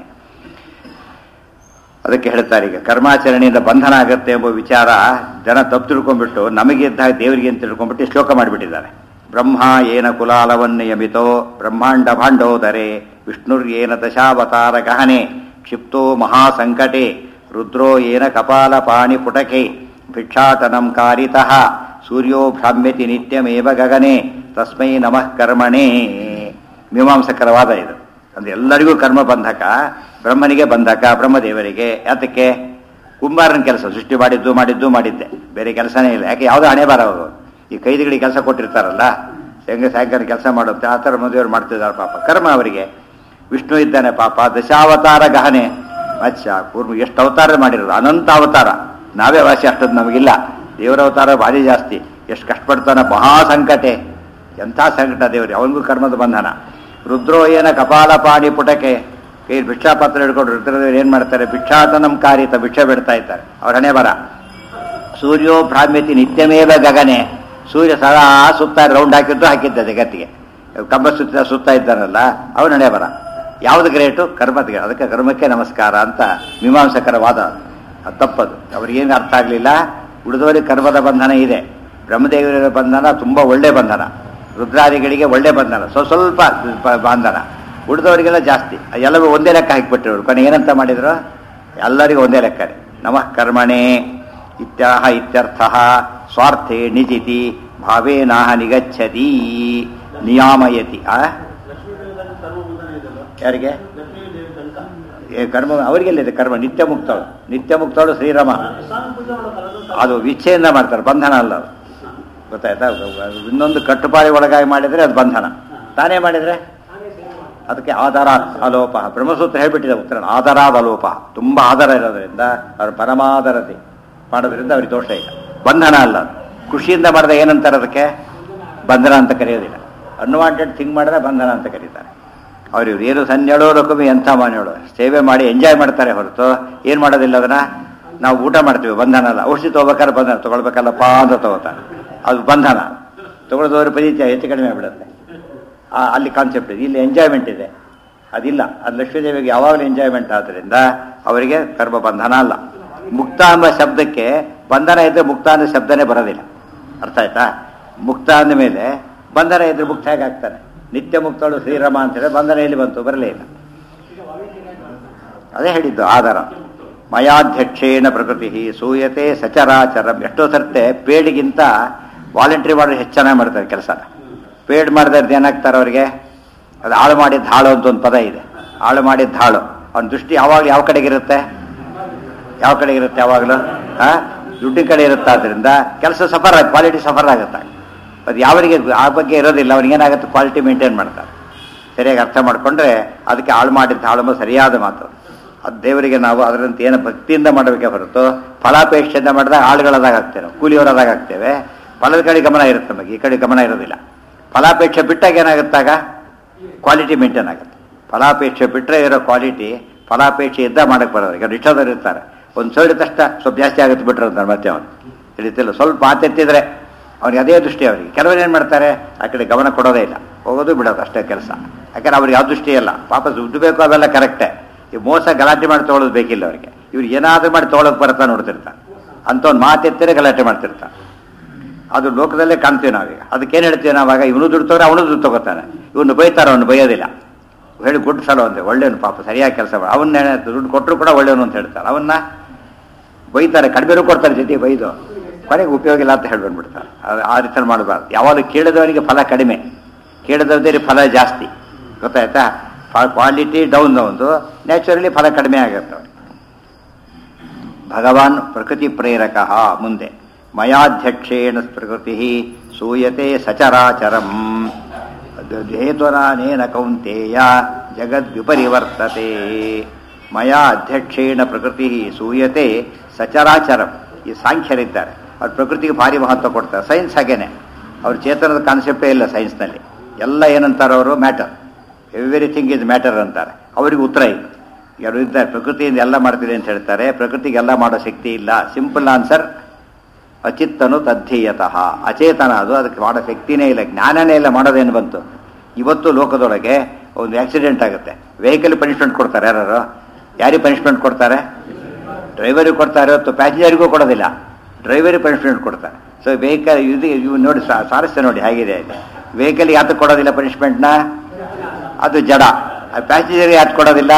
ಅದಕ್ಕೆ ಹೇಳ್ತಾರೆ ಈಗ ಕರ್ಮಾಚರಣೆಯಿಂದ ಬಂಧನ ಆಗತ್ತೆ ಎಂಬ ವಿಚಾರ ಜನ ತಪ್ಪು ತಿಳ್ಕೊಂಡ್ಬಿಟ್ಟು ನಮಗೆ ಇದ್ದ ದೇವರಿಗೆ ಅಂತ ತಿಳ್ಕೊಂಡ್ಬಿಟ್ಟು ಶ್ಲೋಕ ಮಾಡಿಬಿಟ್ಟಿದ್ದಾರೆ ಬ್ರಹ್ಮ ಏನ ಕುಲಾಲವನ್ನಿಯಮಿತೋ ಬ್ರಹ್ಮಾಂಡ ಭಾಂಡೋದರೆ ವಿಷ್ಣುರ್ಯೇನ ದಶಾವತಾರ ಗಹನೆ ಕ್ಷಿಪ್ತೋ ಮಹಾಸಂಕಟೆ ರುದ್ರೋ ಏನ ಕಪಾಲ ಪಾಣಿ ಪುಟಕೆ ಭಿಕ್ಷಾಟನಂ ಕಾರಿತಃ ಸೂರ್ಯೋ ಭ್ರಾಮ್ಯತಿ ನಿತ್ಯಮೇವ ಗಗನೆ ತಸ್ಮೈ ನಮಃ ಕರ್ಮಣೇ ಮೀಮಾಂಸಕರವಾದ ಇದು ಅಂದ್ರೆ ಎಲ್ಲರಿಗೂ ಕರ್ಮ ಬಂಧಕ ಬ್ರಹ್ಮನಿಗೆ ಬಂಧಕ ಬ್ರಹ್ಮದೇವರಿಗೆ ಯಾತಕ್ಕೆ ಕುಂಬಾರನ ಕೆಲಸ ಸೃಷ್ಟಿ ಮಾಡಿದ್ದು ಮಾಡಿದ್ದು ಮಾಡಿದ್ದೆ ಬೇರೆ ಕೆಲಸನೇ ಇಲ್ಲ ಯಾಕೆ ಯಾವುದೋ ಹಣೆ ಬಾರ ಅವರು ಈ ಕೈದಿಗಳಿಗೆ ಕೆಲಸ ಕೊಟ್ಟಿರ್ತಾರಲ್ಲ ಹೆಂಗೆ ಸಾಯಂಕಾಲ ಕೆಲಸ ಮಾಡುತ್ತೆ ಆ ಥರ ಮದುವೆಯವ್ರು ಮಾಡ್ತಿದ್ದಾರೆ ಪಾಪ ಕರ್ಮ ಅವರಿಗೆ ವಿಷ್ಣು ಇದ್ದಾನೆ ಪಾಪ ದಶಾವತಾರ ಗಹನೆ ಮತ್ಸ್ಯ ಕೂರ್ಮ ಎಷ್ಟು ಅವತಾರ ಮಾಡಿರೋದು ಅನಂತ ಅವತಾರ ನಾವೇ ವಾಸಿ ಅಷ್ಟೊಂದು ನಮಗಿಲ್ಲ ದೇವರ ಅವತಾರ ಭಾರಿ ಜಾಸ್ತಿ ಎಷ್ಟು ಕಷ್ಟಪಡ್ತಾನೆ ಮಹಾ ಸಂಕಟೆ ಎಂಥ ಸಂಕಟ ದೇವರು ಅವನಿಗೂ ಕರ್ಮದ ಬಂಧನ ರುದ್ರೋ ಏನ ಕಪಾಲ ಪಾಣಿ ಪುಟಕೆ ಕೈ ಭಿಕ್ಷಾಪತ್ರ ಹಿಡ್ಕೊಂಡು ರುದ್ರದೇವರು ಏನ್ ಮಾಡ್ತಾರೆ ಭಿಕ್ಷಾಟನಂ ಕಾರಿತ ಭಿಕ್ಷೆ ಬಿಡ್ತಾ ಇದ್ದಾರೆ ಅವ್ರ ಹಣೆ ಬರ ಸೂರ್ಯೋ ಭ್ರಾಮ್ಯತಿ ನಿತ್ಯಮೇವ ಗಗನೆ ಸೂರ್ಯ ಸದಾ ಸುತ್ತ ರೌಂಡ್ ಹಾಕಿದ್ದು ಹಾಕಿದ್ದ ಜಗತ್ತಿಗೆ ಕಂಬ ಸುತ್ತ ಸುತ್ತ ಇದ್ದಾನಲ್ಲ ಅವನ ಹಣೆ ಬರ ಯಾವ್ದು ಗ್ರೇಟು ಕರ್ಮದ ಅದಕ್ಕೆ ಕರ್ಮಕ್ಕೆ ನಮಸ್ಕಾರ ಅಂತ ಮೀಮಾಂಸಕರ ವಾದ ಅದು ತಪ್ಪದು ಅವ್ರಿಗೇನು ಅರ್ಥ ಆಗಲಿಲ್ಲ ಉಳಿದವರಿಗೆ ಕರ್ಮದ ಬಂಧನ ಇದೆ ಬ್ರಹ್ಮದೇವರ ಬಂಧನ ತುಂಬ ಒಳ್ಳೆ ಬಂಧನ ರುದ್ರಾದಿಗಳಿಗೆ ಒಳ್ಳೆ ಬಂಧನ ಸ್ವಲ್ಪ ಸ್ವಲ್ಪ ಪ- ಬಂಧನ ಉಳಿದವರಿಗೆಲ್ಲ ಜಾಸ್ತಿ ಎಲ್ಲವೂ ಒಂದೇ ಲೆಕ್ಕ ಹಾಕಿಬಿಟ್ರು ಕೊನೆ ಏನಂತ ಮಾಡಿದ್ರು ಎಲ್ಲರಿಗೂ ಒಂದೇ ಲೆಕ್ಕನೆ ನಮಃ ಕರ್ಮಣೆ ಇತ್ಯಾಹ ಇತ್ಯರ್ಥ ಸ್ವಾರ್ಥೆ ನಿಜಿತಿ ಭಾವೇನಾಹ ನಿಗಚ್ಚತಿ ನಿಯಾಮಯತಿ ಆ ಲಕ್ಷ್ಮೀ ದೇವತೆಗೆ ಕರ್ಮ ಬಂಧನ ಇದೆಯಲ್ಲ ಯಾರಿಗೆ ಲಕ್ಷ್ಮೀ ದೇವಿ ತನಕ ಏ ಕರ್ಮ ಅವರಿಗೆಲ್ಲಿದೆ ಕರ್ಮ ನಿತ್ಯ ಮುಕ್ತಳು ನಿತ್ಯ ಮುಕ್ತಳು ಶ್ರೀರಾಮ ಸ್ವಾಮಿ ಪೂಜೆ ಮಾಡೋದಲ್ಲ ಅದು ಅದು ವಿಚ್ಛೇದನ ಮಾಡ್ತಾರೆ ಬಂಧನ ಅಲ್ಲ ಅದು ಗೊತ್ತಾಯ್ತಾ ಇನ್ನೊಂದು ಕಟ್ಟುಪಾಡಿ ಒಳಗಾಗಿ ಮಾಡಿದರೆ ಅದು ಬಂಧನ ತಾನೇ ಮಾಡಿದರೆ ಅದಕ್ಕೆ ಆಧಾರಾತ್ ಅಲೋಪ ಬ್ರಹ್ಮಸೂತ್ರ ಹೇಳ್ಬಿಟ್ಟಿದೆ ಉತ್ತರ ಆಧಾರಾದ ಅಲೋಪ ತುಂಬ ಆಧಾರ ಇರೋದ್ರಿಂದ ಅವ್ರ ಪರಮಾಧಾರತೆ ಮಾಡೋದ್ರಿಂದ ಅವ್ರಿಗೆ ದೋಷ ಇಲ್ಲ ಬಂಧನ ಅಲ್ಲ ಅದು. ಖುಷಿಯಿಂದ ಮಾಡಿದ ಏನಂತಾರೆ ಅದಕ್ಕೆ ಬಂಧನ ಅಂತ ಕರೆಯೋದಿಲ್ಲ ಅನ್ವಾಂಟೆಡ್ ಥಿಂಗ್ ಮಾಡಿದ್ರೆ ಬಂಧನ ಅಂತ ಕರೀತಾರೆ ಅವ್ರು ಇವ್ರು ಏನು ಸನ್ನೇಳೋ ರಕಮಿ ಎಂಥ ಮಾನ್ಯಳು ಸೇವೆ ಮಾಡಿ ಎಂಜಾಯ್ ಮಾಡ್ತಾರೆ ಹೊರತು ಏನು ಮಾಡೋದಿಲ್ಲ ಅದನ್ನ ನಾವು ಊಟ ಮಾಡ್ತೀವಿ ಬಂಧನ ಅಲ್ಲ ಔಷಧಿ ತೊಗೋಬೇಕಾದ್ರೆ ಬಂಧನ ತೊಗೊಳ್ಬೇಕಲ್ಲಪ್ಪ ಅಂತ ತಗೋತಾರೆ ಅದು ಬಂಧನ ತೊಗೊಳ್ದವ್ರ ಪರಿಚಯ ಹೆಚ್ಚು ಕಡಿಮೆ ಆಗ್ಬಿಡುತ್ತೆ ಆ, ಅಲ್ಲಿ ಕಾನ್ಸೆಪ್ಟ್ ಇದೆ ಇಲ್ಲಿ ಎಂಜಾಯ್ಮೆಂಟ್ ಇದೆ ಅದಿಲ್ಲ ಅದು ಲಕ್ಷ್ಮೀದೇವಿಗೆ ಯಾವಾಗಲೂ ಎಂಜಾಯ್ಮೆಂಟ್ ಆದ್ದರಿಂದ ಅವರಿಗೆ ಕರ್ಮ ಬಂಧನ ಅಲ್ಲ ಮುಕ್ತ ಎಂಬ ಶಬ್ದಕ್ಕೆ ಬಂಧನ ಇದ್ರೆ ಮುಕ್ತ ಅನ್ನೋ ಶಬ್ದನೇ ಬರೋದಿಲ್ಲ ಅರ್ಥ ಆಯ್ತಾ ಮುಕ್ತ ಅಂದ ಮೇಲೆ ಬಂಧನ ಇದ್ರೆ ಮುಕ್ತ ಹೇಗೆ ಆಗ್ತಾನೆ ನಿತ್ಯ ಮುಕ್ತಳು ಶ್ರೀರಾಮ ಅಂತ ಹೇಳಿ ಬಂಧನ ಎಲ್ಲಿ ಬಂತು ಬರಲೇ ಇಲ್ಲ ಅದೇ ಹೇಳಿದ್ದು ಆಧಾರ ಮಯಾಧ್ಯಕ್ಷೇಣ ಪ್ರಕೃತಿ ಸೂಯತೆ ಸಚರಾಚರಂ ಎಷ್ಟೋ ಸರ್ತೆ ಪೇಡ್ಗಿಂತ ವಾಲಂಟ್ರಿ ಮಾಡೋರು ಹೆಚ್ಚು ಚೆನ್ನಾಗಿ ಮಾಡ್ತಾರೆ ಕೆಲಸನ ಪೇಡ್ ಮಾಡಿದ್ರೆ ಏನಾಗ್ತಾರೆ ಅವರಿಗೆ ಅದು ಹಾಳು ಮಾಡಿದ ಹಾಳು ಅಂತ ಒಂದು ಪದ ಇದೆ ಹಾಳು ಮಾಡಿದ ಹಾಳು ಅವನ ದೃಷ್ಟಿ ಯಾವಾಗಲೂ ಯಾವ ಕಡೆಗಿರುತ್ತೆ ಯಾವ ಕಡೆ ಇರುತ್ತೆ ಯಾವಾಗಲೂ ಆ ದುಡ್ಡಿನ ಕಡೆ ಇರುತ್ತೆ ಆದ್ದರಿಂದ ಕೆಲಸ ಸಫರ್ ಆಗುತ್ತೆ ಕ್ವಾಲಿಟಿ ಸಫರ್ ಆಗುತ್ತೆ ಅದು ಯಾವನಿಗೆ ಆ ಬಗ್ಗೆ ಇರೋದಿಲ್ಲ ಅವನಿಗೇನಾಗುತ್ತೆ ಕ್ವಾಲಿಟಿ ಮೇಂಟೈನ್ ಮಾಡ್ತಾರೆ ಸರಿಯಾಗಿ ಅರ್ಥ ಮಾಡಿಕೊಂಡ್ರೆ ಅದಕ್ಕೆ ಹಾಳು ಮಾಡಿದ್ದ ಹಾಳು ಎಂಬ ಸರಿಯಾದ ಮಾತು ಅದು ದೇವರಿಗೆ ನಾವು ಅದರಂತೆ ಏನು ಭಕ್ತಿಯಿಂದ ಮಾಡಬೇಕೆ ಹೊರತು ಫಲಾಪೇಕ್ಷೆಯಿಂದ ಮಾಡಿದಾಗ ಆಳುಗಳದಾಗ ಆಗ್ತೇವೆ ನಾವು ಕೂಲಿಯವರದಾಗ ಆಗ್ತೇವೆ ಫಲದ ಕಡೆ ಗಮನ ಇರುತ್ತೆ ನಮಗೆ ಈ ಕಡೆ ಗಮನ ಇರೋದಿಲ್ಲ ಫಲಾಪೇಕ್ಷೆ ಬಿಟ್ಟಾಗ ಏನಾಗುತ್ತಾಗ ಕ್ವಾಲಿಟಿ ಮೇಂಟೈನ್ ಆಗುತ್ತೆ ಫಲಾಪೇಕ್ಷೆ ಬಿಟ್ಟರೆ ಇರೋ ಕ್ವಾಲಿಟಿ ಫಲಾಪೇಕ್ಷೆ ಇದ್ದ ಮಾಡಕ್ಕೆ ಬರೋದು ಈಗ ರಿಕ್ಷಾದವ್ರು ಇರ್ತಾರೆ ಒಂದು ಸೈಡ್ ತಷ್ಟ ಸ್ವಲ್ಪ ಜಾಸ್ತಿ ಆಗುತ್ತೆ ಬಿಟ್ರೆ ಅಂತಾರೆ ಮತ್ತೆ ಅವನು ತಿಳಿತಿಲ್ಲ ಸ್ವಲ್ಪ ಮಾತೆತ್ತಿದ್ರೆ ಅವ್ರಿಗೆ ಅದೇ ದೃಷ್ಟಿ ಅವರಿಗೆ ಕೆಲವರು ಏನು ಮಾಡ್ತಾರೆ ಆ ಕಡೆ ಗಮನ ಕೊಡೋದೇ ಇಲ್ಲ ಹೋಗೋದು ಬಿಡೋದು ಅಷ್ಟೇ ಕೆಲಸ ಯಾಕಂದ್ರೆ ಅವ್ರಿಗೆ ಯಾವ ದೃಷ್ಟಿ ಇಲ್ಲ ಪಾಪ ದುಡ್ಡು ಬೇಕು ಅವೆಲ್ಲ ಕರೆಕ್ಟೇ ಈ ಮೋಸ ಗಲಾಟೆ ಮಾಡಿ ತೊಗೊಳೋದು ಬೇಕಿಲ್ಲ ಅವರಿಗೆ ಇವ್ರು ಏನಾದರೂ ಮಾಡಿ ತೊಗೊಳಕ್ಕೆ ಬರ್ತಾ ನೋಡ್ತಿರ್ತಾರೆ ಅಂತ ಒಂದು ಮಾತೆತ್ತಿದ್ರೆ ಗಲಾಟೆ ಮಾಡ್ತಿರ್ತಾರೆ ಅದು ಲೋಕದಲ್ಲೇ ಕಾಣ್ತೀವಿ ನಾವೀಗ ಅದಕ್ಕೇನು ಹೇಳ್ತೀವಿ ನಾವಾಗ ಇವನು ದುಡ್ಡು ತಗೋರೆ ಅವನು ದುಡ್ಡು ತಗೋತಾನೆ ಇವನು ಬೈತಾರ ಅವನು ಬೈಯೋದಿಲ್ಲ ಹೇಳಿ ಗುಡ್ ಫೆಲೋ ಅಂತೆ ಒಳ್ಳೆಯವನು ಪಾಪ ಸರಿಯಾಗಿ ಕೆಲಸ ಮಾಡಿ ಅವನ್ನ ದುಡ್ಡು ಕೊಟ್ಟರು ಕೂಡ ಒಳ್ಳೆಯವನು ಅಂತ ಹೇಳ್ತಾರೆ ಅವನ್ನ ಬೈತಾರೆ ಕಡಿಮೆನೂ ಕೊಡ್ತಾರೆ ಜೊತೆ ಬೈದು ಕೊನೆಗೆ ಉಪಯೋಗ ಇಲ್ಲ ಅಂತ ಹೇಳ್ಬಂದ್ಬಿಡ್ತಾರೆ ಅದು ಆ ರೀತಿ ಮಾಡಬಾರ್ದು ಯಾವಾಗ ಕೇಳಿದವನಿಗೆ ಫಲ ಕಡಿಮೆ ಕೇಳಿದವರಿಗೆ ಫಲ ಜಾಸ್ತಿ ಗೊತ್ತಾಯ್ತಾ ಕ್ವಾಲಿಟಿ ಡೌನ್ ಒಂದು ನ್ಯಾಚುರಲಿ ಫಲ ಕಡಿಮೆ ಆಗುತ್ತೆ ಅವನಿಗೆ ಭಗವಾನ್ ಪ್ರಕೃತಿ ಪ್ರೇರಕ ಮುಂದೆ ಮಯಾಧ್ಯಕ್ಷೇಣ ಪ್ರಕೃತಿ ಸೂಯತೆ ಸಚರಾಚರಂ ಹೇತುರಾನೇನ ಕೌಂತೇಯ ಜಗದ್ವಿಪರಿವರ್ತತೆ ಮಯಾ ಅಧ್ಯಕ್ಷೇಣ ಪ್ರಕೃತಿ ಸೂಯತೆ ಸಚರಾಚರಂ ಈ ಸಾಂಖ್ಯರಿದ್ದಾರೆ ಅವ್ರು ಪ್ರಕೃತಿಗೆ ಭಾರಿ ಮಹತ್ವ ಕೊಡ್ತಾರೆ ಸೈನ್ಸ್ ಹಾಗೇನೆ ಅವ್ರ ಚೇತನದ ಕಾನ್ಸೆಪ್ಟೇ ಇಲ್ಲ ಸೈನ್ಸ್ನಲ್ಲಿ ಎಲ್ಲ ಏನಂತಾರೆ ಅವರು ಮ್ಯಾಟರ್ ಎವ್ರಿಥಿಂಗ್ ಇಸ್ ಮ್ಯಾಟರ್ ಅಂತಾರೆ ಅವರಿಗೆ ಉತ್ತರ ಇಲ್ಲ ಯಾರು ಇದ್ದಾರೆ ಪ್ರಕೃತಿಯಿಂದ ಎಲ್ಲ ಮಾಡ್ತಿದೆ ಅಂತ ಹೇಳ್ತಾರೆ ಪ್ರಕೃತಿಗೆ ಎಲ್ಲ ಮಾಡೋ ಶಕ್ತಿ ಇಲ್ಲ ಸಿಂಪಲ್ ಆನ್ಸರ್ ಅಚಿತ್ತನು ತದ್ಧೀಯತಃ ಅಚೇತನ ಅದು ಅದಕ್ಕೆ ಮಾಡೋ ಶಕ್ತಿನೇ ಇಲ್ಲ ಜ್ಞಾನನೇ ಇಲ್ಲ ಮಾಡೋದೇನು ಬಂತು ಇವತ್ತು ಲೋಕದೊಳಗೆ ಒಂದು ಆಕ್ಸಿಡೆಂಟ್ ಆಗುತ್ತೆ ವೆಹಿಕಲ್ ಪನಿಷ್ಮೆಂಟ್ ಕೊಡ್ತಾರೆ ಯಾರು ಯಾರಿಗೆ ಪನಿಷ್ಮೆಂಟ್ ಕೊಡ್ತಾರೆ ಡ್ರೈವರಿಗೆ ಕೊಡ್ತಾರೆ ಹೊತ್ತು ಪ್ಯಾಸೆಂಜರಿಗೂ ಕೊಡೋದಿಲ್ಲ ಡ್ರೈವರಿಗೆ ಪನಿಷ್ಮೆಂಟ್ ಕೊಡ್ತಾರೆ ಸೊ ವೆಹಿಕಲ್ ಇದು ಇವು ನೋಡಿ ಸಾ- ಸಾರಸ್ಯ ನೋಡಿ ಹೇಗಿದೆ ಇದೆ ವೆಹಿಕಲ್ ಯಾತಕ್ಕೆ ಕೊಡೋದಿಲ್ಲ ಪನಿಷ್ಮೆಂಟ್ನ ಅದು ಜಡ ಪ್ಯಾಸೆಂಜರ್ಗೆ ಯಾಕೆ ಕೊಡೋದಿಲ್ಲ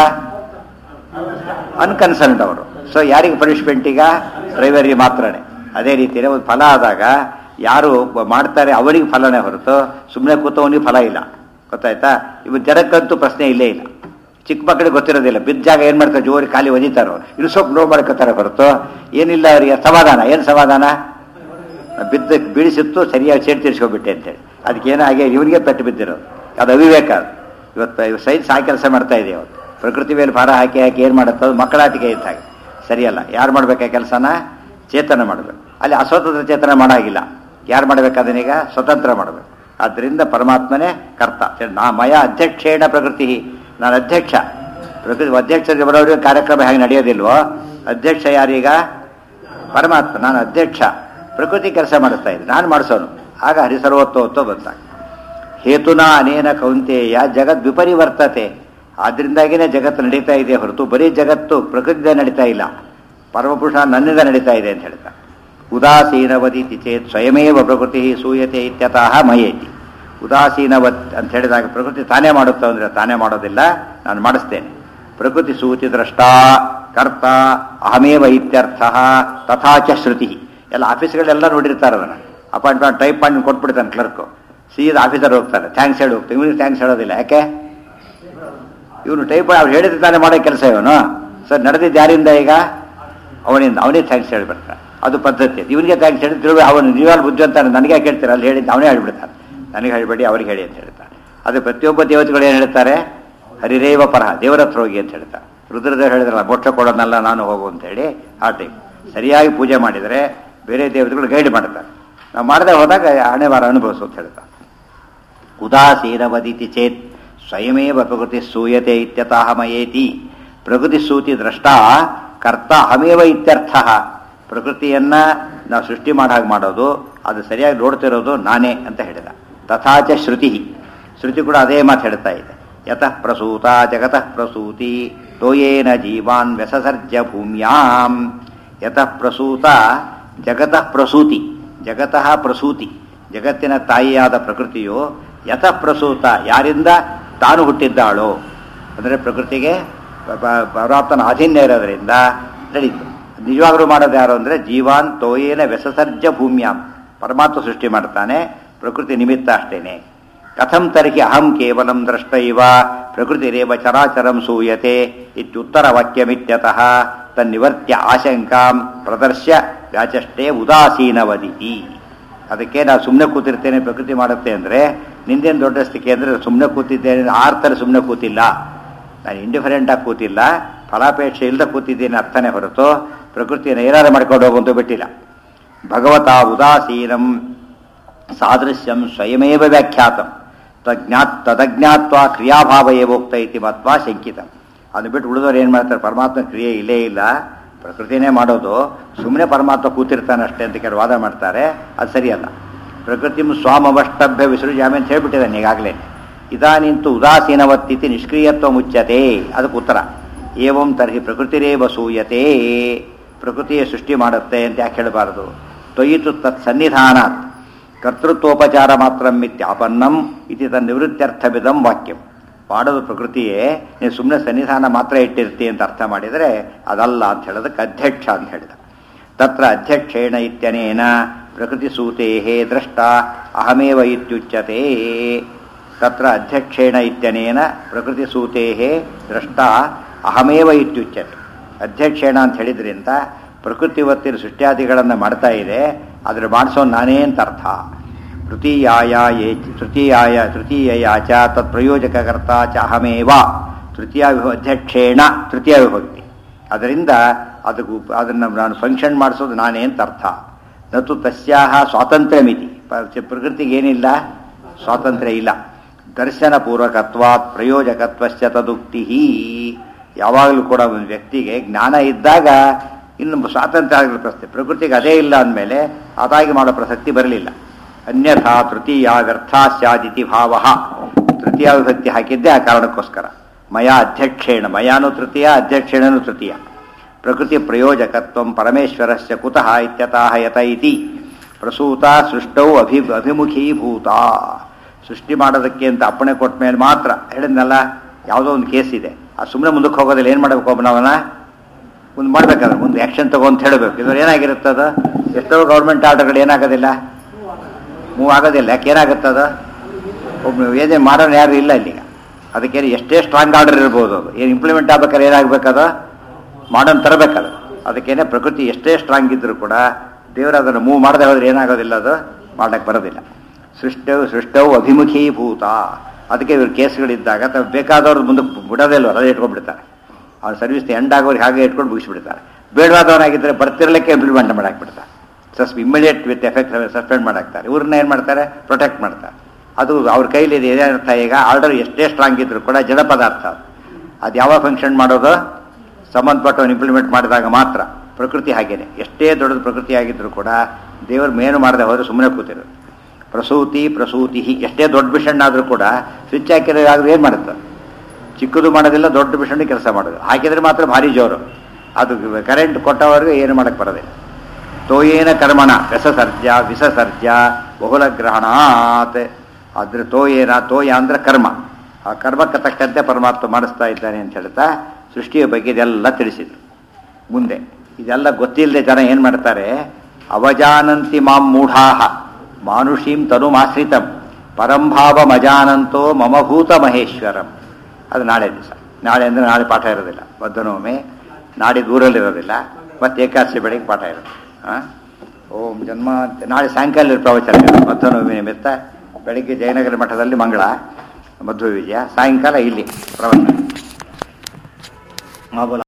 ಅನ್ಕನ್ಸರ್ನ್ಡ್ ಅವರು ಸೊ ಯಾರಿಗೆ ಪನಿಷ್ಮೆಂಟ್ ಈಗ ಡ್ರೈವರಿಗೆ ಮಾತ್ರನೇ ಅದೇ ರೀತಿಯೇ ಒಂದು ಫಲ ಆದಾಗ ಯಾರು ಬ- ಮಾಡ್ತಾರೆ ಅವರಿಗೆ ಫಲನೇ ಹೊರತು ಸುಮ್ಮನೆ ಕೂತವನಿಗೆ ಫಲ ಇಲ್ಲ ಗೊತ್ತಾಯ್ತಾ ಇವು ಜಡಕ್ಕಂತೂ ಪ್ರಶ್ನೆ ಇಲ್ಲೇ ಇಲ್ಲ ಚಿಕ್ಕ ಮಕ್ಕಳಿಗೆ ಗೊತ್ತಿರೋದಿಲ್ಲ ಬಿದ್ದ ಜಾಗ ಏನು ಮಾಡ್ತಾರೆ ಜೋರಿ ಖಾಲಿ ಒದಿತಾರೋ ಇನ್ನು ಸ್ವಲ್ಪ ನೋವು ಮಾಡ್ಕೋತಾರೆ ಹೊರತು ಏನಿಲ್ಲ ಅವರಿಗೆ ಸಮಾಧಾನ ಏನು ಸಮಾಧಾನ ಬಿದ್ದ ಬೀಳಿಸಿತ್ತು ಸರಿಯಾಗಿ ಸೇಡ್ ತೀರ್ಸ್ಕೊಬಿಟ್ಟೆ ಅಂತೇಳಿ ಅದಕ್ಕೇನೋ ಹಾಗೆ ಇವನಿಗೆ ಪೆಟ್ಟು ಬಿದ್ದಿರೋದು ಅದು ಅವಿವೇಕ ಅದು ಇವತ್ತು ಸೈನ್ಸ್ ಆ ಕೆಲಸ ಮಾಡ್ತಾ ಇದೆ ಇವತ್ತು ಪ್ರಕೃತಿ ಮೇಲೆ ಭಾರ ಹಾಕಿ ಹಾಕಿ ಏನು ಮಾಡುತ್ತೆ ಅದು ಮಕ್ಕಳಾಟಿಕೆ ಇದ್ದ ಹಾಗೆ ಸರಿಯಲ್ಲ ಯಾರು ಮಾಡ್ಬೇಕಾ ಕೆಲಸನ ಚೇತನ ಮಾಡಬೇಕು ಅಲ್ಲಿ ಅಸ್ವತಂತ್ರ ಚೇತನ ಮಾಡಾಗಿಲ್ಲ ಯಾರು ಮಾಡ್ಬೇಕು ಅದನ್ನೀಗ ಸ್ವತಂತ್ರ ಮಾಡಬೇಕು ಆದ್ದರಿಂದ ಪರಮಾತ್ಮನೇ ಕರ್ತ ನಾ ಮಯ ಅಧ್ಯಕ್ಷೇಣ ಪ್ರಕೃತಿ ನಾನು ಅಧ್ಯಕ್ಷ ಪ್ರಕೃತಿ ಅಧ್ಯಕ್ಷರಿಗೆ ಬರೋರಿಗೆ ಕಾರ್ಯಕ್ರಮ ಹೇಗೆ ನಡೆಯೋದಿಲ್ವೋ ಅಧ್ಯಕ್ಷ ಯಾರೀಗ ಪರಮಾತ್ಮ ನಾನು ಅಧ್ಯಕ್ಷ ಪ್ರಕೃತಿ ಕೆಲಸ ಮಾಡಿಸ್ತಾ ಇದ್ದೆ ನಾನು ಮಾಡಿಸೋನು ಆಗ ಹರಿಸರ್ವೋತ್ತೋತ್ತೋ ಬಂದಾಗ ಹೇತುನ ಅನೇನ ಕೌಂತೆಯ ಜಗತ್ ವಿಪರಿವರ್ತತೆ ಆದ್ರಿಂದಾಗಿನೇ ಜಗತ್ತು ನಡೀತಾ ಇದೆ ಹೊರತು ಬರೀ ಜಗತ್ತು ಪ್ರಕೃತಿಯಿಂದ ನಡೀತಾ ಇಲ್ಲ ಪರಮಪುರುಷ ನನ್ನಿಂದ ನಡೀತಾ ಇದೆ ಅಂತ ಹೇಳ್ತಾ ಉದಾಸೀನವದಿತಿ ಚೇತ್ ಸ್ವಯಮೇವ ಪ್ರಕೃತಿ ಸೂಯತೆ ಇತ್ಯತಃ ಮಯೇತಿ ಉದಾಸೀನವತ್ ಅಂತ ಹೇಳಿದಾಗ ಪ್ರಕೃತಿ ತಾನೇ ಮಾಡುತ್ತಾ ಅಂದ್ರೆ ತಾನೇ ಮಾಡೋದಿಲ್ಲ ನಾನು ಮಾಡಿಸ್ತೇನೆ ಪ್ರಕೃತಿ ಸೂತಿ ದ್ರಷ್ಟ ಕರ್ತ ಅಹಮೇವ ಇತ್ಯರ್ಥ ತಥಾಚ ಶ್ರುತಿ ಎಲ್ಲ ಆಫೀಸ್ಗಳೆಲ್ಲ ನೋಡಿರ್ತಾರೆ ಅದನ್ನು ಅಪಾಯಿಂಟ್ಮೆಂಟ್ ಟೈಪ್ ಮಾಡಿ ಕೊಟ್ಬಿಡ್ತಾನೆ ಕ್ಲರ್ಕು ಸೀದಾ ಆಫೀಸರ್ ಹೋಗ್ತಾರೆ ಥ್ಯಾಂಕ್ಸ್ ಹೇಳಿ ಹೋಗ್ತಾನೆ ಇವನಿಗೆ ಥ್ಯಾಂಕ್ಸ್ ಹೇಳೋದಿಲ್ಲ ಯಾಕೆ ಇವನು ಟೈಪ್ ಅವ್ರು ಹೇಳಿದ ತಾನೇ ಮಾಡೋ ಕೆಲಸ ಇವನು ಸರ್ ನಡೆದಿದ್ದು ಯಾರಿಂದ ಈಗ ಅವನಿಂದ ಅವನಿಗೆ ಥ್ಯಾಂಕ್ಸ್ ಹೇಳಿಬಿಡ್ತಾನೆ ಅದು ಪದ್ಧತಿ ಇವನಿಗೆ ಥ್ಯಾಂಕ್ಸ್ ಹೇಳಿ ತಿರುಗಿ ಅವನು ನೀವಲ್ಲಿ ಬುದ್ಧಿ ಅಂತಾನೆ ನನಗೆ ಕೇಳ್ತೀರ ಅಲ್ಲಿ ಹೇಳಿದ್ದು ಅವನೇ ಹೇಳ್ಬಿಡ್ತಾನೆ ನನಗೆ ಹೇಳ್ಬೇಡಿ ಅವ್ರಿಗೆ ಹೇಳಿ ಅಂತ ಹೇಳ್ತಾನೆ ಅದು ಪ್ರತಿಯೊಬ್ಬ ದೇವತೆಗಳು ಏನು ಹೇಳ್ತಾರೆ ಹರಿರೇವ ಪರಹ ದೇವರ ಹತ್ರ ಹೋಗಿ ಅಂತ ಹೇಳ್ತಾರೆ ರುದ್ರದೇವರು ಹೇಳಿದ್ರಲ್ಲ ಮೋಕ್ಷ ಕೊಡೋದನ್ನೆಲ್ಲ ನಾನು ಹೋಗು ಅಂತ ಹೇಳಿ ಆ ಟೈಮ್ ಸರಿಯಾಗಿ ಪೂಜೆ ಮಾಡಿದರೆ ಬೇರೆ ದೇವತೆಗಳು ಗೈಡ್ ಮಾಡ್ತಾರೆ ನಾವು ಮಾಡದೆ ಹೋದಾಗ ಹಣೆ ವಾರ ಅನುಭವಿಸು ಅಂತ ಹೇಳ್ತಾರೆ ಉದಾಸೀನವದಿತಿ ಚೇತ್ ಸ್ವಯಮೇವ ಪ್ರಕೃತಿ ಸೂಯತೆ ಇತ್ಯತಃ ಮಯೇತಿ ಪ್ರಕೃತಿ ಸೂತಿ ದ್ರಷ್ಟ ಕರ್ತ ಅಹಮೇವ ಇತ್ಯರ್ಥ ಪ್ರಕೃತಿಯನ್ನ ನಾವು ಸೃಷ್ಟಿ ಮಾಡೋ ಹಾಗೆ ಮಾಡೋದು ಅದು ಸರಿಯಾಗಿ ನೋಡ್ತಿರೋದು ನಾನೇ ಅಂತ ಹೇಳಿದ ತಥಾಚ ಶ್ರುತಿ ಶ್ರುತಿ ಕೂಡ ಅದೇ ಮಾತು ಹೇಳ್ತಾ ಇದೆ ಯತಃ ಪ್ರಸೂತ ಜಗತಃ ಪ್ರಸೂತಿ ತೋಯೇನ ಜೀವಾನ್ ವ್ಯಸಸರ್ಜ ಭೂಮ್ಯಾಂ ಯತಃ ಪ್ರಸೂತ ಜಗತಃ ಪ್ರಸೂತಿ ಜಗತಃ ಪ್ರಸೂತಿ ಜಗತ್ತಿನ ತಾಯಿಯಾದ ಪ್ರಕೃತಿಯು ಯಥ ಪ್ರಸೂತ ಯಾರಿಂದ ತಾನು ಹುಟ್ಟಿದ್ದಾಳೋ ಅಂದರೆ ಪ್ರಕೃತಿಗೆ ಪ- ಪ- ಪರಮಾತ್ಮನ ಅಧೀನ್ಯ ಇರೋದ್ರಿಂದ ನಡೀತು ನಿಜವಾಗ್ಲೂ ಮಾಡೋದು ಯಾರು ಅಂದರೆ ಜೀವಾನ್ ತೋಯೇನ ವ್ಯಸಸರ್ಜ ಭೂಮ್ಯಾಂ ಪರಮಾತ್ಮ ಸೃಷ್ಟಿ ಮಾಡ್ತಾನೆ ಪ್ರಕೃತಿ ನಿಮಿತ್ತ ಅಷ್ಟೇನೆ ಕಥಂ ತರ್ಹಿ ಅಹಂ ಕೇವಲಂ ದ್ರಷ್ಟ ಇವ ಪ್ರಕೃತಿರೇವ ಚರಾಚರಂ ಸೂಯತೆ ಇತ್ಯುತ್ತರ ವಾಕ್ಯಮಿತ್ಯತಃ ತನ್ನಿವರ್ತ್ಯ ಆಶಂಕಾಂ ಪ್ರದರ್ಶ್ಯ ವ್ಯಾಚಷ್ಟೇ ಉದಾಸೀನವದಿತಿ ಅದಕ್ಕೆ ನಾವು ಸುಮ್ಮನೆ ಕೂತಿರ್ತೇನೆ ಪ್ರಕೃತಿ ಮಾಡುತ್ತೆ ಅಂದರೆ ನಿಂದೇನು ದೊಡ್ಡ ಸ್ಥಿತಿ ಅಂದರೆ ಸುಮ್ಮನೆ ಕೂತಿದ್ದೇನೆ ಆರ್ತರ ಸುಮ್ಮನೆ ಕೂತಿಲ್ಲ ನಾನು ಇಂಡಿಫರೆಂಟ್ ಆಗಿ ಕೂತಿಲ್ಲ ಫಲಾಪೇಕ್ಷೆ ಇಲ್ಲದೆ ಕೂತಿದ್ದೇನೆ ಅರ್ಥನೇ ಹೊರತು ಪ್ರಕೃತಿಯನ್ನು ಏನಾರು ಮಾಡ್ಕೊಂಡು ಹೋಗುವಂತೂ ಬಿಟ್ಟಿಲ್ಲ ಭಗವತ ಉದಾಸೀನಂ ಸಾದೃಶ್ಯಂ ಸ್ವಯಮೇವ ವ್ಯಾಖ್ಯಾತಂ ತಜ್ಞಾತ್ ತದಜ್ಞಾತ್ವ ಕ್ರಿಯಾಭಾವ ಏವೋಕ್ತ ಇತಿ ಮತ್ವ ಶಂಕಿತ ಅದು ಬಿಟ್ಟು ಉಳಿದವ್ರು ಏನು ಮಾಡ್ತಾರೆ ಪರಮಾತ್ಮ ಕ್ರಿಯೆ ಇಲ್ಲೇ ಇಲ್ಲ ಪ್ರಕೃತಿನೇ ಮಾಡೋದು ಸುಮ್ಮನೆ ಪರಮಾತ್ಮ ಕೂತಿರ್ತಾನೆ ಅಷ್ಟೇ ಅಂತ ಕೆಲವು ವಾದ ಮಾಡ್ತಾರೆ ಅದು ಸರಿಯಲ್ಲ ಪ್ರಕೃತಿ ಸ್ವಾಮವಷ್ಟಭ್ಯ ವಿಸೃಜಾಮಿ ಅಂತ ಹೇಳ್ಬಿಟ್ಟಿದ್ದಾನೆ ಈಗಾಗಲೇ ಇದಾನಿಂತು ಉದಾಸೀನವತ್ತಿತಿ ನಿಷ್ಕ್ರಿಯತ್ವ ಮುಚ್ಚತೆ ಅದಕ್ಕೆ ಉತ್ತರ ಏವಂ ತರ್ಹಿ ಪ್ರಕೃತಿರೇವ ಸೂಯತೆ ಪ್ರಕೃತಿಯ ಸೃಷ್ಟಿ ಮಾಡುತ್ತೆ ಅಂತ ಯಾಕೆ ಹೇಳಬಾರದು ತ್ವಯಿತು ತತ್ ಸನ್ನಿಧಾನಾತ್ ಕರ್ತೃತ್ವೋಪಚಾರ ಮಾತ್ರ ಮಿತ್ಯಾಪನ್ನಂ ಇತಿ ತನ್ನಿವೃತ್ತ್ಯರ್ಥವಿದಂ ವಾಕ್ಯಂ ಮಾಡೋದು ಪ್ರಕೃತಿಯೇ ನೀವು ಸುಮ್ಮನೆ ಸನ್ನಿಧಾನ ಮಾತ್ರ ಇಟ್ಟಿರ್ತಿ ಅಂತ ಅರ್ಥ ಮಾಡಿದರೆ ಅದಲ್ಲ ಅಂತ ಹೇಳೋದಕ್ಕೆ ಅಧ್ಯಕ್ಷ ಅಂತ ಹೇಳಿದ ತತ್ರ ಅಧ್ಯಕ್ಷೇಣ ಇತ್ಯನೇನ ಪ್ರಕೃತಿ ಸೂತೆ ದ್ರಷ್ಟ ಅಹಮೇವ ಇತ್ಯುಚ್ಯತೆ ತತ್ರ ಅಧ್ಯಕ್ಷೇಣ ಇತ್ಯನೇನ ಪ್ರಕೃತಿ ಸೂತೆ ದ್ರಷ್ಟ ಅಹಮೇವ ಇತ್ಯುಚ್ಯತೆ ಅಧ್ಯಕ್ಷೇಣ ಅಂತ ಹೇಳಿದ್ರಿಂದ ಪ್ರಕೃತಿ ಒತ್ತಿನ ಸೃಷ್ಟ್ಯಾದಿಗಳನ್ನು ಮಾಡ್ತಾ ಇದೆ ಅದ್ರ ಮಾಡಿಸೋ ನಾನೇ ಅಂತ ಅರ್ಥ ತೃತೀಯಾಯ ಯೇ ತೃತೀಯಾಯ ತೃತೀಯ ಚ ತತ್ ಪ್ರಯೋಜಕಕರ್ತ ಚ ಅಹಮೇವ ತೃತೀಯ ವಿಭ ಅಧ್ಯಕ್ಷೇಣ ತೃತೀಯ ವಿಭಕ್ತಿ ಅದರಿಂದ ಅದಕ್ಕೂ ಅದನ್ನು ನಾನು ಫಂಕ್ಷನ್ ಮಾಡಿಸೋದು ನಾನೇ ಅಂತ ಅರ್ಥ ನತು ತಸ್ಯಾಹ ಸ್ವಾತಂತ್ರ್ಯ ಮಿತಿ ಪ್ರಕೃತಿಗೆ ಏನಿಲ್ಲ ಸ್ವಾತಂತ್ರ್ಯ ಇಲ್ಲ ದರ್ಶನ ಪೂರ್ವಕತ್ವಾತ್ ಪ್ರಯೋಜಕತ್ವಶ್ಚ ತದುಕ್ತಿ ಯಾವಾಗಲೂ ಕೂಡ ಒಂದು ವ್ಯಕ್ತಿಗೆ ಜ್ಞಾನ ಇದ್ದಾಗ ಇನ್ನು ಸ್ವಾತಂತ್ರ್ಯ ಆಗಿರೋ ಪ್ರಶ್ನೆ ಪ್ರಕೃತಿಗೆ ಅದೇ ಇಲ್ಲ ಅಂದಮೇಲೆ ಅದಾಗಿ ಮಾಡೋ ಪ್ರಸಕ್ತಿ ಬರಲಿಲ್ಲ ಅನ್ಯಥಾ ತೃತೀಯ ವ್ಯರ್ಥ ಸ್ಯಾದಿತಿ ಭಾವ ತೃತೀಯ ವಿಭಕ್ತಿ ಹಾಕಿದ್ದೆ ಆ ಕಾರಣಕ್ಕೋಸ್ಕರ ಮಯ ಅಧ್ಯಕ್ಷೇಣ ಮಯಾನು ತೃತೀಯ ಅಧ್ಯಕ್ಷೇಣನು ತೃತೀಯ ಪ್ರಕೃತಿ ಪ್ರಯೋಜಕತ್ವ ಪರಮೇಶ್ವರಸ್ಯ ಕುತಃ ಇತ್ಯತಃ ಯತ ಇತಿ ಪ್ರಸೂತ ಸೃಷ್ಟೌ ಅಭಿ ಅಭಿಮುಖೀಭೂತ ಸೃಷ್ಟಿ ಮಾಡೋದಕ್ಕೆ ಅಂತ ಅಪ್ಪಣೆ ಕೊಟ್ಟ ಮೇಲೆ ಮಾತ್ರ ಹೇಳಿದ್ನಲ್ಲ ಯಾವುದೋ ಒಂದು ಕೇಸ್ ಇದೆ ಆ ಸುಮ್ಮನೆ ಮುಂದಕ್ಕೆ ಹೋಗೋದಿಲ್ಲ ಏನು ಮಾಡಬೇಕು ಒಬ್ಬನವನ ಮುಂದೆ ಮಾಡ್ಬೇಕಾದ್ರೆ ಮುಂದೆ ಆ್ಯಕ್ಷನ್ ತಗೋ ಅಂತ ಹೇಳಬೇಕು ಇದ್ರ ಏನಾಗಿರುತ್ತದ ಎಷ್ಟೋ ಗೌರ್ಮೆಂಟ್ ಆರ್ಡರ್ಗಳು ಏನಾಗೋದಿಲ್ಲ ಮೂವ್ ಆಗೋದಿಲ್ಲ ಯಾಕೆ ಏನಾಗುತ್ತದ ಒಬ್ಬ ಏನೇ ಮಾಡೋಣ ಯಾರು ಇಲ್ಲ ಇಲ್ಲಿಗ ಅದಕ್ಕೆ ಎಷ್ಟೇ ಸ್ಟ್ರಾಂಗ್ ಆರ್ಡರ್ ಇರ್ಬೋದು ಅದು ಏನು ಇಂಪ್ಲಿಮೆಂಟ್ ಆಗ್ಬೇಕಾದ್ರೆ ಏನಾಗಬೇಕದ ಮಾಡೋನ್ ತರಬೇಕದು ಅದಕ್ಕೇನೆ ಪ್ರಕೃತಿ ಎಷ್ಟೇ ಸ್ಟ್ರಾಂಗ್ ಇದ್ರೂ ಕೂಡ ದೇವರು ಅದನ್ನು ಮೂವ್ ಮಾಡದೆ ಹೋದ್ರೆ ಏನಾಗೋದಿಲ್ಲ ಅದು ಮಾಡಕ್ಕೆ ಬರೋದಿಲ್ಲ ಸೃಷ್ಟವು ಸೃಷ್ಟವು ಅಭಿಮುಖೀಭೂತ ಅದಕ್ಕೆ ಇವ್ರ ಕೇಸ್ಗಳಿದ್ದಾಗ ತಾವು ಬೇಕಾದವ್ರು ಮುಂದಕ್ಕೆ ಬಿಡೋದಿಲ್ಲ ಅದೇ ಇಟ್ಕೊಂಡ್ಬಿಡ್ತಾರೆ ಅವ್ರ ಸರ್ವಿಸ್ ಎಂಡ್ ಆಗೋರಿಗೆ ಹಾಗೆ ಇಟ್ಕೊಂಡು ಮುಗಿಸ್ಬಿಡ್ತಾರೆ ಬೇಡವಾದವನಾಗಿದ್ದರೆ ಬರ್ತಿರ್ಲಿಕ್ಕೆ ಇಂಪ್ಲಿಮೆಂಟ್ ಮಾಡಾಕ್ಬಿಡ್ತಾರೆ sus immediate with effect suspend ಮಾಡಾಕ್ತಾರೆ ಇವ್ರನ್ನ ಏನು ಮಾಡ್ತಾರೆ ಪ್ರೊಟೆಕ್ಟ್ ಮಾಡ್ತಾರೆ ಅದು ಅವ್ರ ಕೈಲಿ ಇದೆ ಏನರ್ಥ ಈಗ ಆರ್ಡರ್ ಎಷ್ಟೇ ಸ್ಟ್ರಾಂಗ್ ಇದ್ರು ಕೂಡ ಜಡ ಪದಾರ್ಥ ಅದು ಅದು ಯಾವಾಗ ಫಂಕ್ಷನ್ ಮಾಡೋದು ಸಂಬಂಧಪಟ್ಟವನು ಇಂಪ್ಲಿಮೆಂಟ್ ಮಾಡಿದಾಗ ಮಾತ್ರ ಪ್ರಕೃತಿ ಹಾಗೇನೆ ಎಷ್ಟೇ ದೊಡ್ಡದು ಪ್ರಕೃತಿ ಆಗಿದ್ರು ಕೂಡ ದೇವರು ಮೇನು ಮಾಡದೆ ಹೋದ್ರೆ ಸುಮ್ಮನೆ ಕೂತಿರೋದು ಪ್ರಸೂತಿ ಪ್ರಸೂತಿ ಎಷ್ಟೇ ದೊಡ್ಡ ಮಿಷನ್ ಆದರೂ ಕೂಡ ಸ್ವಿಚ್ ಹಾಕಿರೋ ಆದ್ರೆ ಏನು ಮಾಡುತ್ತೆ ಚಿಕ್ಕದು ಮಾಡೋದಿಲ್ಲ ದೊಡ್ಡ ಮಿಷನ್ ಕೆಲಸ ಮಾಡೋದು ಹಾಕಿದ್ರೆ ಮಾತ್ರ ಭಾರಿ ಜೋರು ಅದು ಕರೆಂಟ್ ಕೊಟ್ಟವರೆಗೂ ಏನು ಮಾಡಕ್ಕೆ ಬರೋದಿಲ್ಲ ತೋಯೇನ ಕರ್ಮಣ ರಸಸರ್ಜ ವಿಸಸರ್ಜ ಬಹುಲಗ್ರಹಣಾತ್ ಅದ್ರ ತೋಯೇನ ತೋಯ ಅಂದ್ರೆ ಕರ್ಮ ಆ ಕರ್ಮಕ್ಕೆ ತಕ್ಕಂತೆ ಪರಮಾತ್ಮ ಮಾಡಿಸ್ತಾ ಇದ್ದಾನೆ ಅಂತ ಹೇಳ್ತಾ ಸೃಷ್ಟಿಯ ಬಗ್ಗೆ ಇದೆಲ್ಲ ತಿಳಿಸಿದ್ರು ಮುಂದೆ ಇದೆಲ್ಲ ಗೊತ್ತಿಲ್ಲದೆ ಜನ ಏನು ಮಾಡ್ತಾರೆ ಅವಜಾನಂತಿ ಮಾಂ ಮೂಢಾಹ ಮಾನುಷೀಂ ತನುಮಾಶ್ರಿತಂ ಪರಂಭಾವ ಮಜಾನಂತೋ ಮಮಭೂತ ಮಹೇಶ್ವರಂ ಅದು ನಾಳೆ ದಿವಸ ನಾಳೆ ಅಂದರೆ ನಾಳೆ ಪಾಠ ಇರೋದಿಲ್ಲ ಬದ್ಧನೊಮ್ಮೆ ನಾಳೆ ದೂರಲ್ಲಿರೋದಿಲ್ಲ ಮತ್ತೆ ಏಕಾದಶಿ ಬೆಳಗ್ಗೆ ಪಾಠ ಇರೋದು ಹಾಂ ಓಂ ಜನ್ಮ ಅಂತ ನಾಳೆ ಸಾಯಂಕಾಲ ಪ್ರವಚನ ಮಧ್ವನವಮಿ ನಿಮಿತ್ತ ಬೆಳಿಗ್ಗೆ ಜಯನಗರ ಮಠದಲ್ಲಿ ಮಂಗಳ ಮಧ್ವ ವಿಜಯ ಸಾಯಂಕಾಲ ಇಲ್ಲಿ ಪ್ರವಚನ ಮಾಮೂಲ